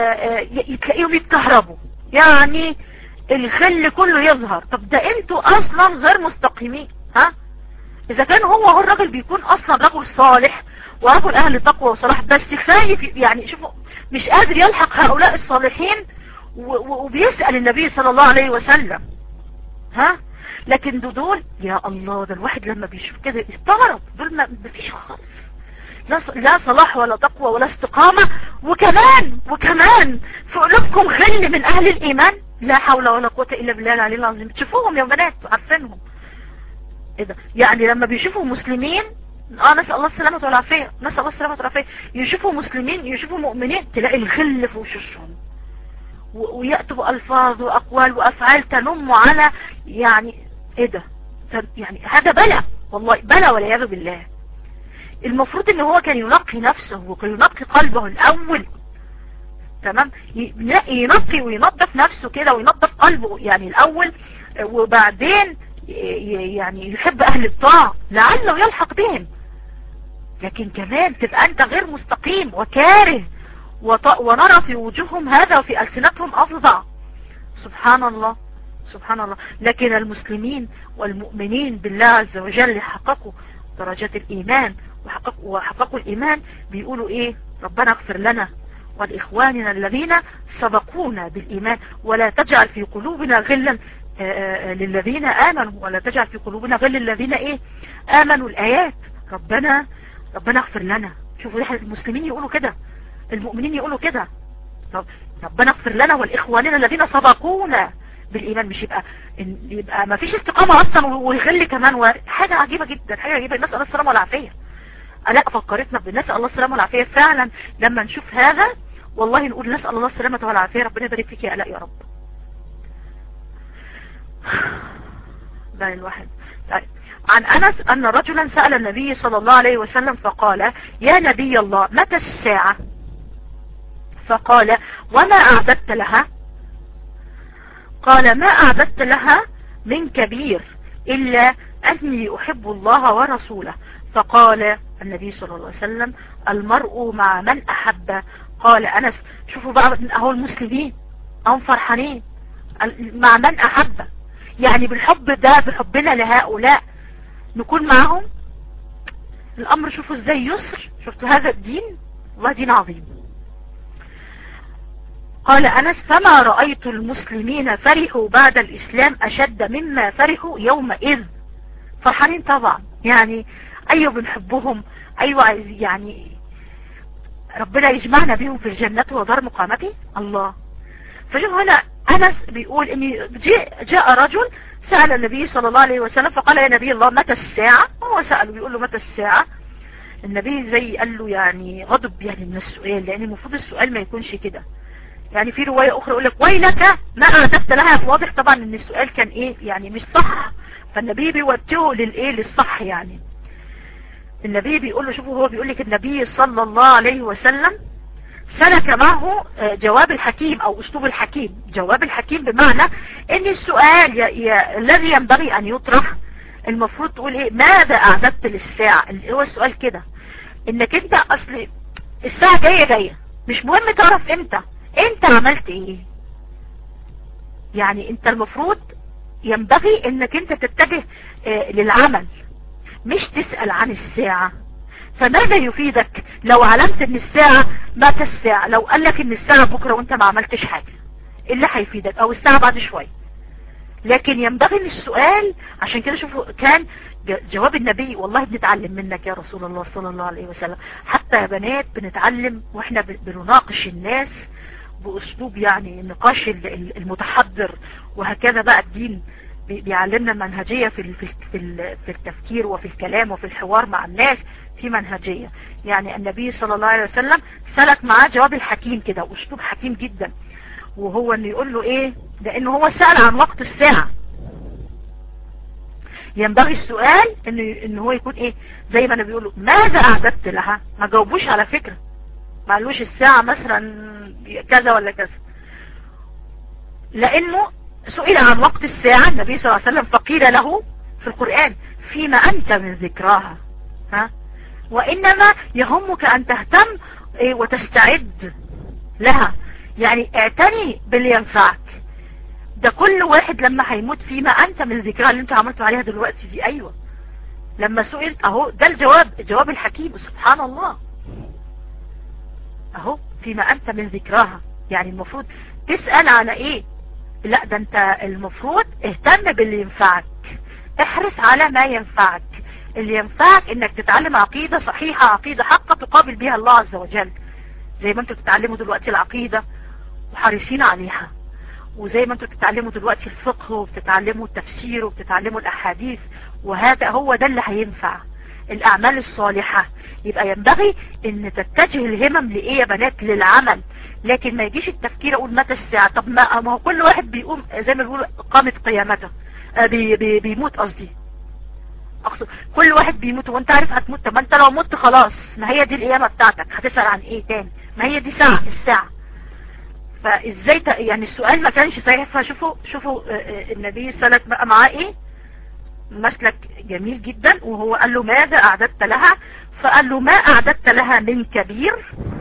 Speaker 1: تلاقيهم يتكهربوا يعني الخل كله يظهر طب ده انتوا اصلا غير مستقيمين ها اذا كان هو هو الراجل بيكون اصلا رجل صالح ورجل اهل تقوى وصلاح بس خايف يعني شوفوا مش قادر يلحق هؤلاء الصالحين وبيسأل النبي صلى الله عليه وسلم ها لكن دول يا الله ده الواحد لما بيشوف كده يستغرب دول ما فيش خالص لا لا صلاح ولا تقوى ولا استقامة وكمان وكمان في قلوبكم غل من اهل الايمان لا حول ولا قوة الا بالله العلي العظيم تشوفوهم يا بنات عارفينهم ايه ده يعني لما بيشوفوا مسلمين اه نسأل الله السلامة والعافية نسأل الله السلامة والعافية يشوفوا مسلمين يشوفوا مؤمنين تلاقي الغل في وشوشهم ويأتوا بألفاظ وأقوال وأفعال تنم على يعني ايه ده يعني هذا بلا والله بلا والعياذ بالله المفروض ان هو كان ينقي نفسه وكان ينقي قلبه الاول تمام ينقي وينظف نفسه كده وينظف قلبه يعني الاول وبعدين يعني يحب اهل الطاعة لعله يلحق بهم لكن كمان تبقى انت غير مستقيم وكاره ونرى في وجوههم هذا وفي ألسنتهم أفظع سبحان الله سبحان الله لكن المسلمين والمؤمنين بالله عز وجل حققوا درجات الإيمان وحققوا, وحققوا الإيمان بيقولوا إيه ربنا اغفر لنا والإخواننا الذين سبقونا بالإيمان ولا تجعل في قلوبنا غلا للذين آمنوا ولا تجعل في قلوبنا غل للذين إيه آمنوا الآيات ربنا ربنا اغفر لنا شوفوا المسلمين يقولوا كده المؤمنين يقولوا كده ربنا اغفر لنا والإخواننا الذين سبقونا بالإيمان مش يبقى يبقى ما فيش استقامة أصلا ويغل كمان حاجة عجيبة جدا حاجة عجيبة الناس الله السلامة والعافية ألا فكرتنا بالناس الله السلامة والعافية فعلا لما نشوف هذا والله نقول نسأل الله السلامة والعافية ربنا يبارك فيك يا ألاء يا رب لا الواحد طيب عن أنس أن رجلا سأل النبي صلى الله عليه وسلم فقال يا نبي الله متى الساعة فقال وما أعددت لها قال ما أعددت لها من كبير إلا أني أحب الله ورسوله فقال النبي صلى الله عليه وسلم المرء مع من أحب قال أنس شوفوا بقى أهو المسلمين هم فرحانين مع من أحب يعني بالحب ده بحبنا لهؤلاء نكون معهم الأمر شوفوا ازاي يسر شفتوا هذا الدين والله دين عظيم قال أنس فما رأيت المسلمين فرحوا بعد الإسلام أشد مما فرحوا يومئذ فرحانين طبعا يعني أيوة بنحبهم أيوة يعني ربنا يجمعنا بهم في الجنة ودار مقامته الله فشوف هنا أنس بيقول إن جاء, جاء رجل سأل النبي صلى الله عليه وسلم فقال يا نبي الله متى الساعة هو سأله بيقول له متى الساعة النبي زي قال له يعني غضب يعني من السؤال لأن المفروض السؤال ما يكونش كده يعني في رواية أخرى يقول لك ويلك ما أعددت لها واضح طبعا إن السؤال كان إيه يعني مش صح فالنبي بيوجهه للإيه للصح يعني النبي بيقول له شوفوا هو بيقول لك النبي صلى الله عليه وسلم سلك معه جواب الحكيم او اسلوب الحكيم جواب الحكيم بمعنى ان السؤال ي... ي... الذي ينبغي ان يطرح المفروض تقول ايه ماذا اعددت للساعة اللي هو السؤال كده انك انت اصل الساعة جاية جاية مش مهم تعرف امتى انت عملت ايه يعني انت المفروض ينبغي انك انت تتجه اه للعمل مش تسأل عن الساعة فماذا يفيدك لو علمت ان الساعة متى الساعة لو قال لك ان الساعة بكرة وانت ما عملتش حاجة ايه اللي هيفيدك او الساعة بعد شوية لكن ينبغي ان السؤال عشان كده شوفوا كان جواب النبي والله بنتعلم منك يا رسول الله صلى الله عليه وسلم حتى يا بنات بنتعلم واحنا بنناقش الناس باسلوب يعني النقاش المتحضر وهكذا بقى الدين بيعلمنا منهجية في في في التفكير وفي الكلام وفي الحوار مع الناس في منهجية يعني النبي صلى الله عليه وسلم سلك معاه جواب الحكيم كده واسلوب حكيم جدا وهو انه يقول له ايه لانه هو سأل عن وقت الساعة ينبغي السؤال انه ان هو يكون ايه زي ما انا بيقولوا ماذا اعددت لها ما جاوبوش على فكرة ما قالوش الساعة مثلا كذا ولا كذا لانه سئل عن وقت الساعة النبي صلى الله عليه وسلم فقيل له في القرآن فيما أنت من ذكراها ها وإنما يهمك أن تهتم إيه، وتستعد لها يعني اعتني باللي ينفعك ده كل واحد لما هيموت فيما أنت من ذكرها اللي انت عملته عليها دلوقتي دي أيوة لما سئلت أهو ده الجواب الجواب الحكيم سبحان الله أهو فيما أنت من ذكراها يعني المفروض تسأل على إيه لا ده انت المفروض اهتم باللي ينفعك احرص على ما ينفعك اللي ينفعك انك تتعلم عقيدة صحيحة عقيدة حقة تقابل بها الله عز وجل زي ما انتوا بتتعلموا دلوقتي العقيدة وحريصين عليها وزي ما انتوا بتتعلموا دلوقتي الفقه وبتتعلموا التفسير وبتتعلموا الاحاديث وهذا هو ده اللي هينفع الاعمال الصالحة يبقى ينبغي ان تتجه الهمم لايه يا بنات للعمل لكن ما يجيش التفكير اقول متى الساعة طب ما ما هو كل واحد بيقوم زي ما بيقولوا قامت قيامته آه بي بي بيموت قصدي اقصد كل واحد بيموت وانت عارف هتموت طب ما انت لو مت خلاص ما هي دي القيامة بتاعتك هتسأل عن ايه تاني ما هي دي ساعة الساعة فازاي ت... يعني السؤال ما كانش صحيح فشوفوا شوفوا النبي سلك بقى معاه ايه مسلك جميل جدا وهو قال له ماذا اعددت لها فقال له ما اعددت لها من كبير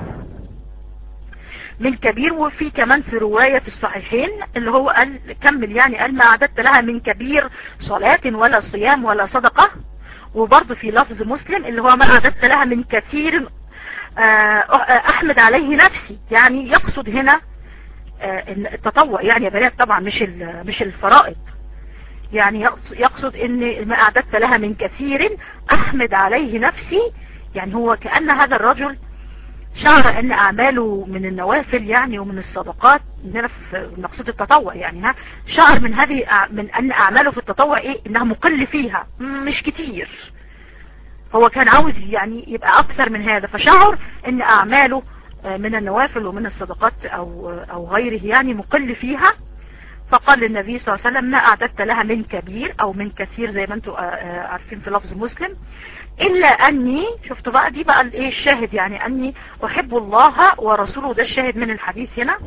Speaker 1: من كبير وفي كمان في رواية في الصحيحين اللي هو قال كمل يعني قال ما اعددت لها من كبير صلاة ولا صيام ولا صدقة وبرضه في لفظ مسلم اللي هو ما اعددت لها من كثير احمد عليه نفسي يعني يقصد هنا التطوع يعني يا بنات طبعا مش مش الفرائض يعني يقصد ان ما اعددت لها من كثير احمد عليه نفسي يعني هو كأن هذا الرجل شعر ان اعماله من النوافل يعني ومن الصدقات اننا في مقصود التطوع يعني ها شعر من هذه من ان اعماله في التطوع ايه انها مقل فيها مش كتير هو كان عاوز يعني يبقى اكثر من هذا فشعر ان اعماله من النوافل ومن الصدقات او او غيره يعني مقل فيها فقال للنبي صلى الله عليه وسلم ما اعددت لها من كبير او من كثير زي ما انتم عارفين في لفظ مسلم الا اني شفتوا بقى دي بقى الايه الشاهد يعني اني احب الله ورسوله ده الشاهد من الحديث هنا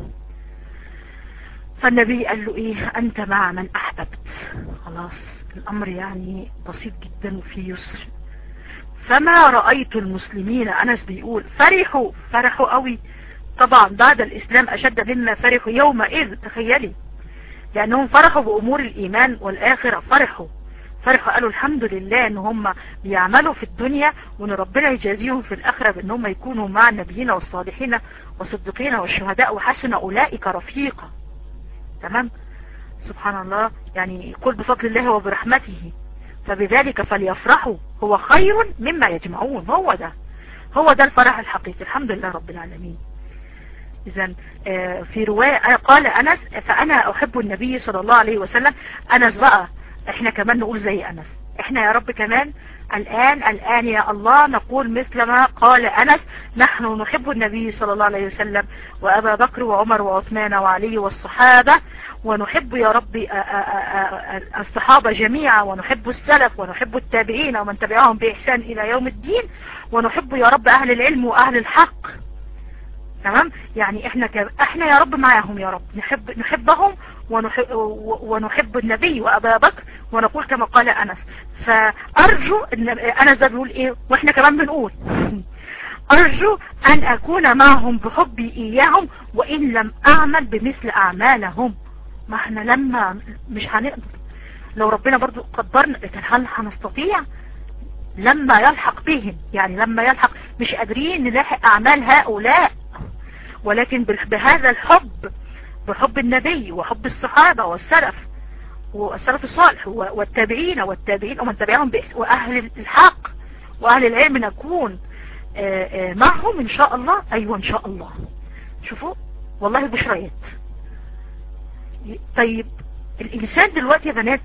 Speaker 1: فالنبي قال له ايه انت مع من احببت خلاص الامر يعني بسيط جدا وفي يسر فما رأيت المسلمين أنس بيقول فرحوا فرحوا قوي طبعا بعد الإسلام أشد مما فرحوا يومئذ تخيلي لأنهم فرحوا بأمور الإيمان والآخرة فرحوا فرحوا قالوا الحمد لله ان هم بيعملوا في الدنيا وان ربنا يجازيهم في الاخرة بان هم يكونوا مع النبيين والصالحين والصديقين والشهداء وحسن اولئك رفيقا تمام سبحان الله يعني يقول بفضل الله وبرحمته فبذلك فليفرحوا هو خير مما يجمعون هو ده هو ده الفرح الحقيقي الحمد لله رب العالمين اذا في رواية قال انس فانا احب النبي صلى الله عليه وسلم انس بقى احنا كمان نقول زي انس احنا يا رب كمان الان الان يا الله نقول مثل ما قال انس نحن نحب النبي صلى الله عليه وسلم وابا بكر وعمر وعثمان وعلي والصحابة ونحب يا رب الصحابة جميعا ونحب السلف ونحب التابعين ومن تبعهم بإحسان إلى يوم الدين ونحب يا رب أهل العلم وأهل الحق تمام يعني احنا ك... احنا يا رب معاهم يا رب نحب نحبهم ونحب, ونحب النبي وابا بكر ونقول كما قال انس فارجو ان انس ده بيقول ايه واحنا كمان بنقول ارجو ان اكون معهم بحبي اياهم وان لم اعمل بمثل اعمالهم ما احنا لما مش هنقدر لو ربنا برضو قدرنا لكن هل هنستطيع لما يلحق بهم يعني لما يلحق مش قادرين نلاحق اعمال هؤلاء ولكن بهذا الحب بحب النبي وحب الصحابة والسلف والسلف الصالح والتابعين والتابعين ومن تبعهم وأهل الحق وأهل العلم نكون معهم إن شاء الله أيوة إن شاء الله شوفوا والله بشريات طيب الإنسان دلوقتي يا بنات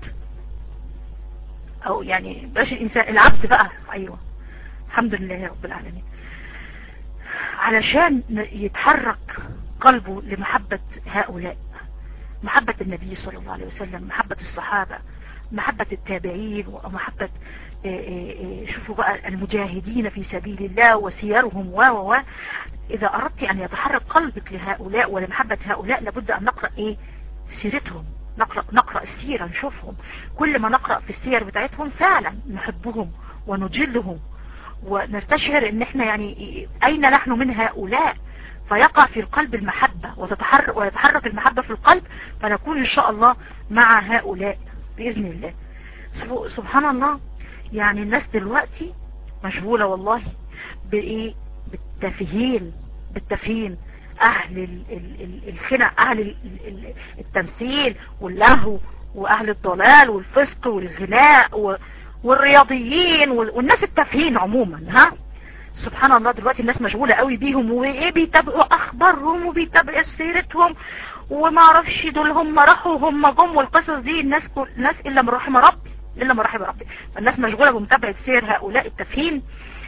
Speaker 1: أو يعني باش الإنسان العبد بقى أيوة الحمد لله يا رب العالمين علشان يتحرك قلبه لمحبة هؤلاء محبة النبي صلى الله عليه وسلم محبة الصحابة محبة التابعين ومحبة شوفوا بقى المجاهدين في سبيل الله وسيرهم و و إذا أردت أن يتحرك قلبك لهؤلاء ولمحبة هؤلاء لابد أن نقرأ إيه سيرتهم نقرأ, نقرأ السيرة نشوفهم كل ما نقرأ في السير بتاعتهم فعلا نحبهم ونجلهم ونستشعر ان احنا يعني اين نحن من هؤلاء فيقع في القلب المحبة وتتحرك ويتحرك المحبة في القلب فنكون ان شاء الله مع هؤلاء بإذن الله سبحان الله يعني الناس دلوقتي مشغولة والله بإيه بالتفهين بالتفهين أهل الخنق أهل التمثيل واللهو وأهل الضلال والفسق والغناء والرياضيين والناس التافهين عموما ها سبحان الله دلوقتي الناس مشغولة قوي بيهم وايه بيتابعوا اخبارهم وبيتابعوا سيرتهم وما اعرفش دول هم راحوا هم جم والقصص دي الناس كل الناس الا من رحم ربي الا من رحم ربي فالناس مشغولة بمتابعة سير هؤلاء التافهين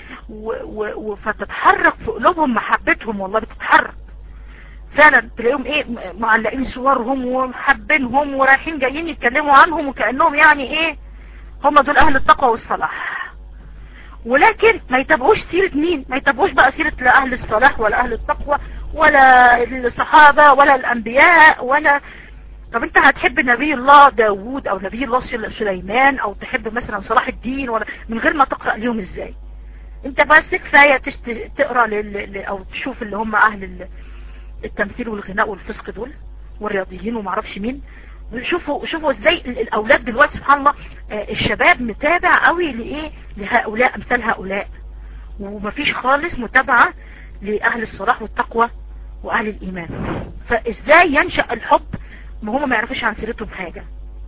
Speaker 1: فتتحرك في قلوبهم محبتهم والله بتتحرك فعلا تلاقيهم ايه معلقين صورهم ومحبينهم ورايحين جايين يتكلموا عنهم وكأنهم يعني ايه هم دول اهل التقوى والصلاح ولكن ما يتابعوش سيرة مين ما يتابعوش بقى سيرة لا اهل الصلاح ولا اهل التقوى ولا الصحابة ولا الانبياء ولا طب انت هتحب نبي الله داوود او نبي الله سليمان او تحب مثلا صلاح الدين ولا من غير ما تقرأ ليهم ازاي انت بس كفاية تشت... تقرأ لل... او تشوف اللي هم اهل التمثيل والغناء والفسق دول والرياضيين ومعرفش مين شوفوا شوفوا ازاي الاولاد دلوقتي سبحان الله الشباب متابع قوي لايه لهؤلاء امثال هؤلاء ومفيش خالص متابعة لاهل الصلاح والتقوى واهل الايمان فازاي ينشأ الحب ما هم ما يعرفوش عن سيرتهم حاجة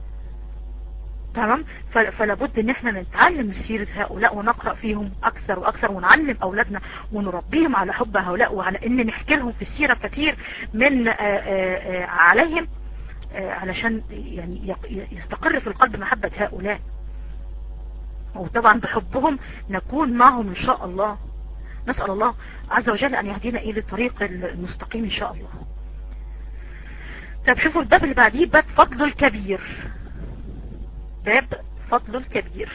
Speaker 1: تمام فلابد ان احنا نتعلم من سيرة هؤلاء ونقرأ فيهم اكثر واكثر ونعلم اولادنا ونربيهم على حب هؤلاء وعلى ان نحكي لهم في السيرة كثير من آآ آآ عليهم علشان يعني يستقر في القلب محبة هؤلاء وطبعا بحبهم نكون معهم ان شاء الله نسأل الله عز وجل ان يهدينا الى الطريق المستقيم ان شاء الله طب شوفوا الباب اللي بعديه باب فضل الكبير باب فضل الكبير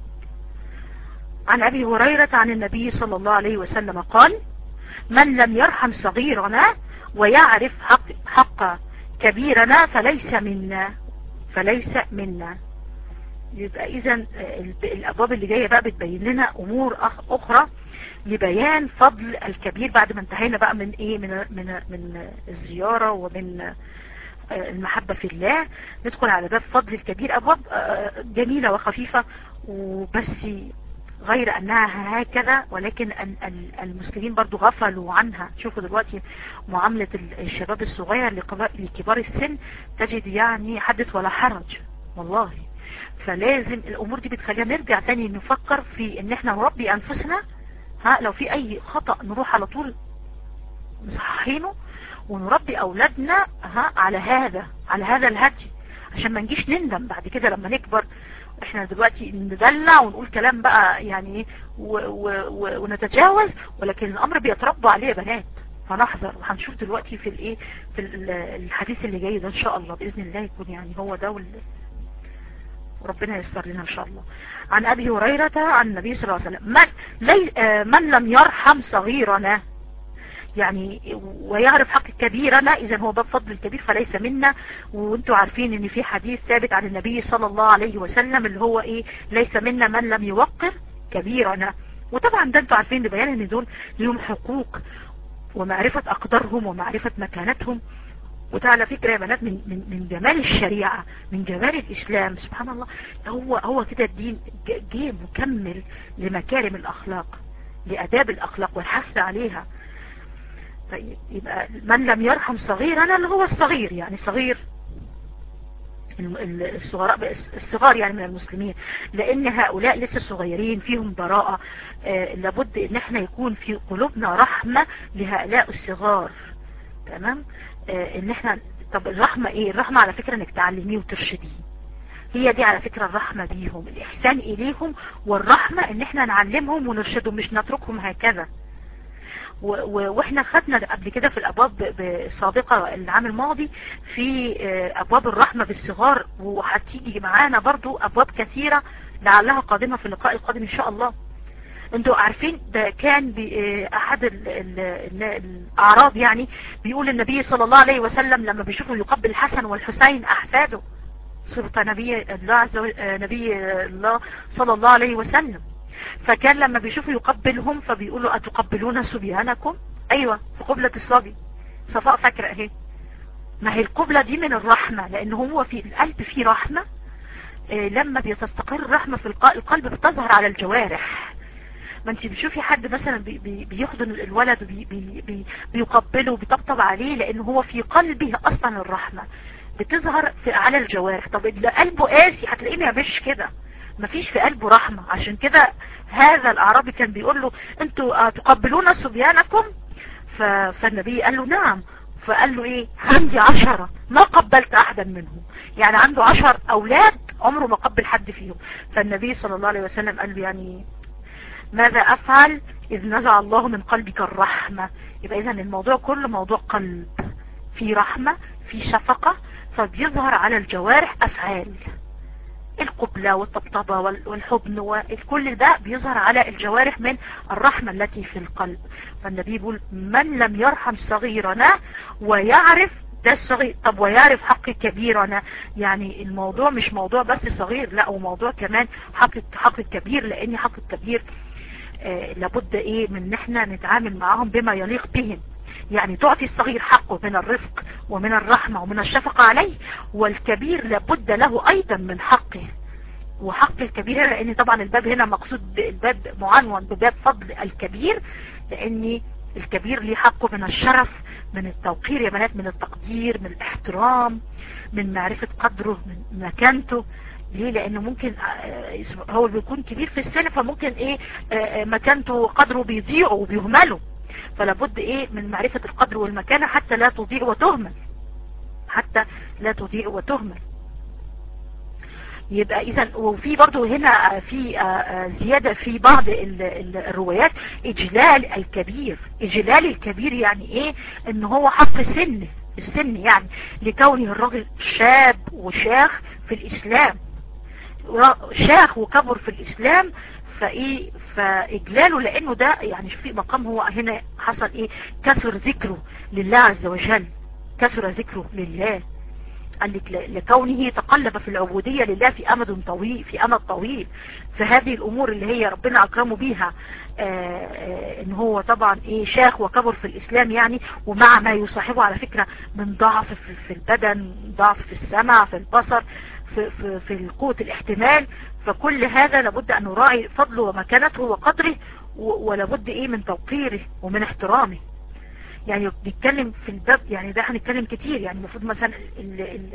Speaker 1: عن أبي هريرة عن النبي صلى الله عليه وسلم قال من لم يرحم صغيرنا ويعرف حق, حق كبيرنا فليس منا فليس منا يبقى اذا الابواب اللي جايه بقى بتبين لنا امور اخرى لبيان فضل الكبير بعد ما انتهينا بقى من ايه من من من الزياره ومن المحبة في الله ندخل على باب فضل الكبير أبواب جميلة وخفيفة وبس غير أنها هكذا ولكن المسلمين برضو غفلوا عنها شوفوا دلوقتي معاملة الشباب الصغير لكبار السن تجد يعني حدث ولا حرج والله فلازم الأمور دي بتخلينا نرجع تاني نفكر في ان احنا نربي أنفسنا ها لو في أي خطأ نروح على طول مصححينه ونربي أولادنا ها على هذا على هذا الهدي عشان ما نجيش نندم بعد كده لما نكبر احنا دلوقتي ندلع ونقول كلام بقى يعني و و و ونتجاوز ولكن الامر بيتربى عليه بنات فنحذر وهنشوف دلوقتي في الايه في الحديث اللي جاي ده ان شاء الله باذن الله يكون يعني هو ده وال وربنا يستر لنا ان شاء الله عن ابي هريرة عن النبي صلى الله عليه وسلم من, لي من لم يرحم صغيرنا يعني ويعرف حق كبيرنا اذا هو باب فضل الكبير فليس منا وانتم عارفين ان في حديث ثابت عن النبي صلى الله عليه وسلم اللي هو ايه ليس منا من لم يوقر كبيرنا وطبعا ده انتم عارفين لبيان ان دول ليهم حقوق ومعرفة اقدارهم ومعرفة مكانتهم وده على فكرة يا بنات من, من, من جمال الشريعة من جمال الإسلام سبحان الله هو هو كده الدين جه مكمل لمكارم الأخلاق لأداب الأخلاق والحث عليها طيب يبقى من لم يرحم صغيرنا اللي هو الصغير يعني صغير الصغراء الصغار يعني من المسلمين لان هؤلاء لسه صغيرين فيهم براءة آه لابد ان احنا يكون في قلوبنا رحمة لهؤلاء الصغار تمام آه ان احنا طب الرحمة ايه الرحمة على فكرة انك تعلميه وترشديه هي دي على فكرة الرحمة بيهم الاحسان اليهم والرحمة ان احنا نعلمهم ونرشدهم مش نتركهم هكذا واحنا خدنا قبل كده في الابواب السابقة العام الماضي في ابواب الرحمة بالصغار وهتيجي معانا برضو ابواب كثيرة لعلها قادمة في اللقاء القادم ان شاء الله انتوا عارفين ده كان احد ال ال ال الاعراب يعني بيقول النبي صلى الله عليه وسلم لما بيشوفوا يقبل الحسن والحسين احفاده سبط نبي الله عز وجل نبي الله صلى الله عليه وسلم فكان لما بيشوفوا يقبلهم فبيقولوا أتقبلون صبيانكم أيوة في قبلة الصبي صفاء فاكرة اهي ما هي القبلة دي من الرحمة لأن هو في القلب فيه رحمة آه لما بيتستقر الرحمة في القلب بتظهر على الجوارح ما انت بتشوفي حد مثلا بي بي بيحضن الولد بي بي بي بيقبله وبيطبطب عليه لان هو في قلبه اصلا الرحمة بتظهر في على الجوارح طب اللي قلبه قاسي هتلاقيه مش كده مفيش في قلبه رحمة عشان كده هذا الاعرابي كان بيقول له انتوا تقبلون صبيانكم فالنبي قال له نعم فقال له ايه عندي عشرة ما قبلت احدا منهم يعني عنده عشر اولاد عمره ما قبل حد فيهم فالنبي صلى الله عليه وسلم قال له يعني ماذا افعل اذ نزع الله من قلبك الرحمة يبقى اذا الموضوع كله موضوع قلب في رحمة في شفقة فبيظهر على الجوارح افعال القبلة والطبطبة والحضن وكل ده بيظهر على الجوارح من الرحمة التي في القلب فالنبي يقول من لم يرحم صغيرنا ويعرف ده الصغير طب ويعرف حق كبيرنا يعني الموضوع مش موضوع بس صغير لا وموضوع كمان حق حق الكبير لان حق الكبير آه لابد ايه من ان احنا نتعامل معاهم بما يليق بهم يعني تعطي الصغير حقه من الرفق ومن الرحمة ومن الشفقة عليه والكبير لابد له ايضا من حقه وحق الكبير لان طبعا الباب هنا مقصود الباب معنون بباب فضل الكبير لان الكبير ليه حقه من الشرف من التوقير يا بنات من التقدير من الاحترام من معرفة قدره من مكانته ليه لانه ممكن هو بيكون كبير في السن فممكن ايه مكانته وقدره بيضيعوا وبيهملوا فلا بد ايه من معرفة القدر والمكانة حتى لا تضيع وتهمل حتى لا تضيع وتهمل يبقى اذا وفي برضو هنا في زيادة في بعض الروايات اجلال الكبير اجلال الكبير يعني ايه ان هو حق سن السن يعني لكونه الراجل شاب وشاخ في الاسلام شاخ وكبر في الاسلام فايه فاجلاله لانه ده يعني في مقام هو هنا حصل ايه كثر ذكره لله عز وجل كثر ذكره لله قال لك لكونه تقلب في العبودية لله في أمد طويل في أمد طويل فهذه الأمور اللي هي ربنا أكرمه بيها إن هو طبعا إيه شاخ وكبر في الإسلام يعني ومع ما يصاحبه على فكرة من ضعف في البدن ضعف في السمع في البصر في, في, في قوة الاحتمال فكل هذا لابد أن نراعي فضله ومكانته وقدره ولابد إيه من توقيره ومن احترامه يعني بيتكلم في الباب يعني ده هنتكلم كتير يعني المفروض مثلا ال ال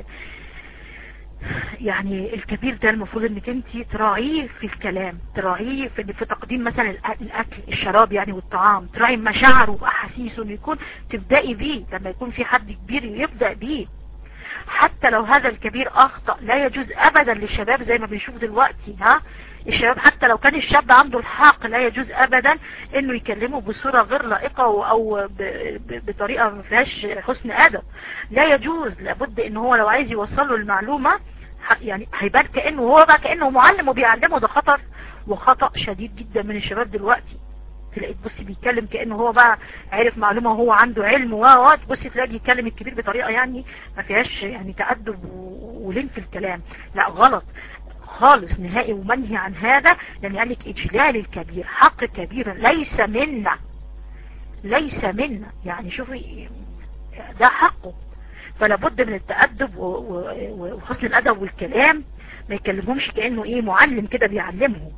Speaker 1: يعني الكبير ده المفروض انك انت تراعيه في الكلام تراعيه في, في تقديم مثلا الاكل الشراب يعني والطعام تراعي مشاعره واحاسيسه انه يكون تبدأي بيه لما يكون في حد كبير يبدأ بيه حتى لو هذا الكبير اخطأ لا يجوز ابدا للشباب زي ما بنشوف دلوقتي ها الشباب حتى لو كان الشاب عنده الحق لا يجوز ابدا انه يكلمه بصورة غير لائقة او بطريقة ما فيهاش حسن ادب لا يجوز لابد ان هو لو عايز يوصل له المعلومة يعني هيبان كانه هو بقى كانه معلم وبيعلمه ده خطر وخطأ شديد جدا من الشباب دلوقتي تلاقي تبصي بيتكلم كأنه هو بقى عرف معلومة وهو عنده علم و تبصي تلاقي يتكلم الكبير بطريقة يعني ما فيهاش يعني تأدب ولين في الكلام لا غلط خالص نهائي ومنهي عن هذا لأن يعني لك إجلال الكبير حق كبير ليس منا ليس منا يعني شوفي ده حقه فلا بد من التأدب وحسن الأدب والكلام ما يكلمهمش كأنه إيه معلم كده بيعلمهم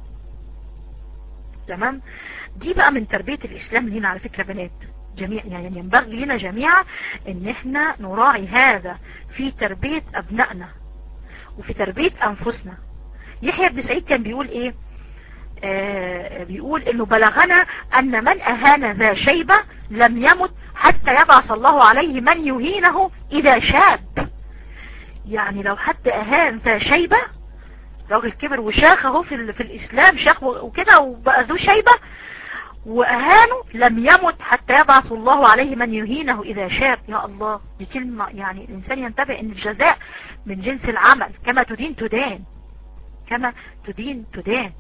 Speaker 1: تمام دي بقى من تربية الإسلام لينا على فكرة بنات جميع يعني ينبغي لنا جميعا ان احنا نراعي هذا في تربية ابنائنا وفي تربية انفسنا يحيى بن سعيد كان بيقول ايه آه بيقول انه بلغنا ان من اهان ذا شيبة لم يمت حتى يبعث الله عليه من يهينه اذا شاب يعني لو حد اهان ذا شيبة راجل كبر وشاخ اهو في, في الاسلام شاخ وكده وبقى ذو شيبة واهانه لم يمت حتى يبعث الله عليه من يهينه اذا شاب يا الله دي كلمة يعني الانسان ينتبه ان الجزاء من جنس العمل كما تدين تدان كما تدين تدان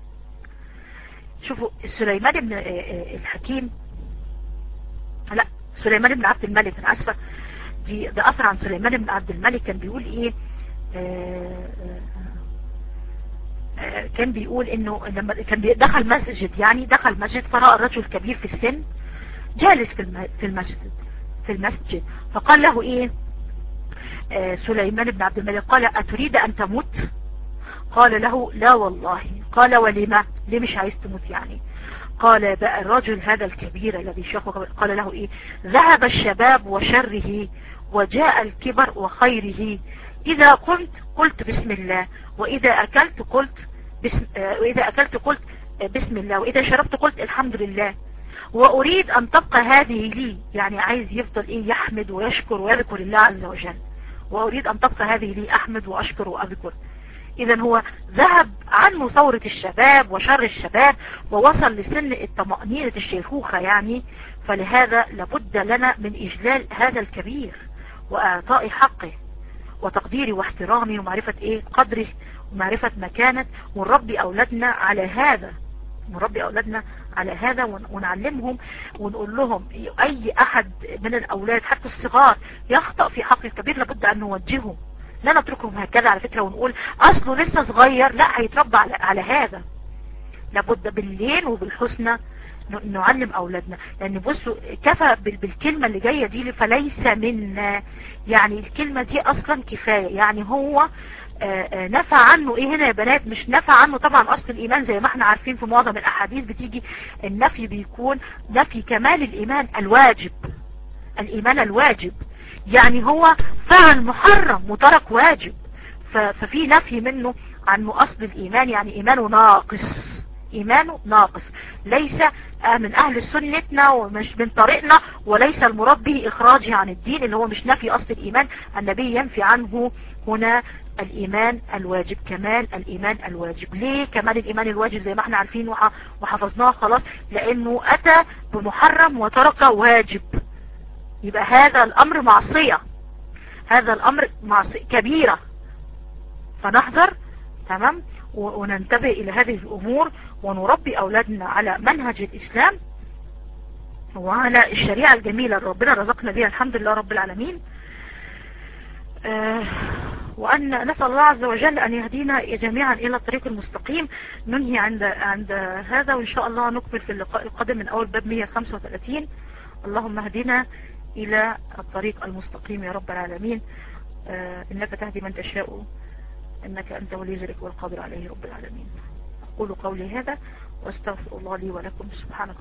Speaker 1: شوفوا سليمان بن الحكيم لا سليمان بن عبد الملك انا اسفه دي ده اثر عن سليمان بن عبد الملك كان بيقول ايه آه، آه، كان بيقول انه لما كان بي- دخل مسجد يعني دخل مسجد فرأى الرجل كبير في السن جالس في الم- في المسجد في المسجد فقال له ايه آه، سليمان بن عبد الملك قال اتريد ان تموت قال له لا والله قال ولما ليه مش عايز تموت يعني قال بقى الرجل هذا الكبير الذي شيخه كبير قال له ايه ذهب الشباب وشره وجاء الكبر وخيره اذا قمت قلت بسم الله واذا اكلت قلت بسم آه، واذا اكلت قلت آه، بسم الله واذا شربت قلت الحمد لله واريد ان تبقى هذه لي يعني عايز يفضل ايه يحمد ويشكر ويذكر الله عز وجل واريد ان تبقى هذه لي احمد واشكر واذكر اذا هو ذهب عنه ثورة الشباب وشر الشباب ووصل لسن الطمأنينة الشيخوخة يعني فلهذا لابد لنا من إجلال هذا الكبير وإعطاء حقه وتقديره واحترامه ومعرفة ايه قدره ومعرفة مكانة ونربي أولادنا على هذا نربي أولادنا على هذا ون- ونعلمهم ونقول لهم أي أحد من الأولاد حتى الصغار يخطأ في حق الكبير لابد أن نوجهه لا نتركهم هكذا على فكرة ونقول أصله لسه صغير لا هيتربى على, على هذا لابد بالليل وبالحسنى ن- نعلم أولادنا لأن بصوا كفى بال- بالكلمة اللي جاية دي فليس منا يعني الكلمة دي أصلا كفاية يعني هو آه، آه، نفى عنه ايه هنا يا بنات مش نفى عنه طبعا اصل الايمان زي ما احنا عارفين في معظم الاحاديث بتيجي النفي بيكون نفي كمال الايمان الواجب الايمان الواجب يعني هو فعل محرم وترك واجب ف- ففي نفي منه عنه اصل الايمان يعني ايمانه ناقص ايمانه ناقص ليس آه، من اهل سنتنا ومش من طريقنا وليس المراد به اخراجه عن الدين اللي هو مش نفي اصل الايمان النبي ينفي عنه هنا الايمان الواجب كمال الايمان الواجب ليه كمال الايمان الواجب زي ما احنا عارفين وح- وحفظناه خلاص لانه اتى بمحرم وترك واجب يبقى هذا الامر معصية هذا الامر معصية كبيرة فنحذر تمام و- وننتبه الى هذه الامور ونربي اولادنا على منهج الاسلام وعلى الشريعة الجميلة اللي ربنا رزقنا بها الحمد لله رب العالمين آه، وأن نسأل الله عز وجل أن يهدينا جميعا إلى الطريق المستقيم ننهي عند عند هذا وإن شاء الله نكمل في اللقاء القادم من أول باب 135 اللهم اهدنا إلى الطريق المستقيم يا رب العالمين آه، إنك تهدي من تشاء إنك أنت ولي ذلك والقادر عليه رب العالمين أقول قولي هذا واستغفر الله لي ولكم سبحانك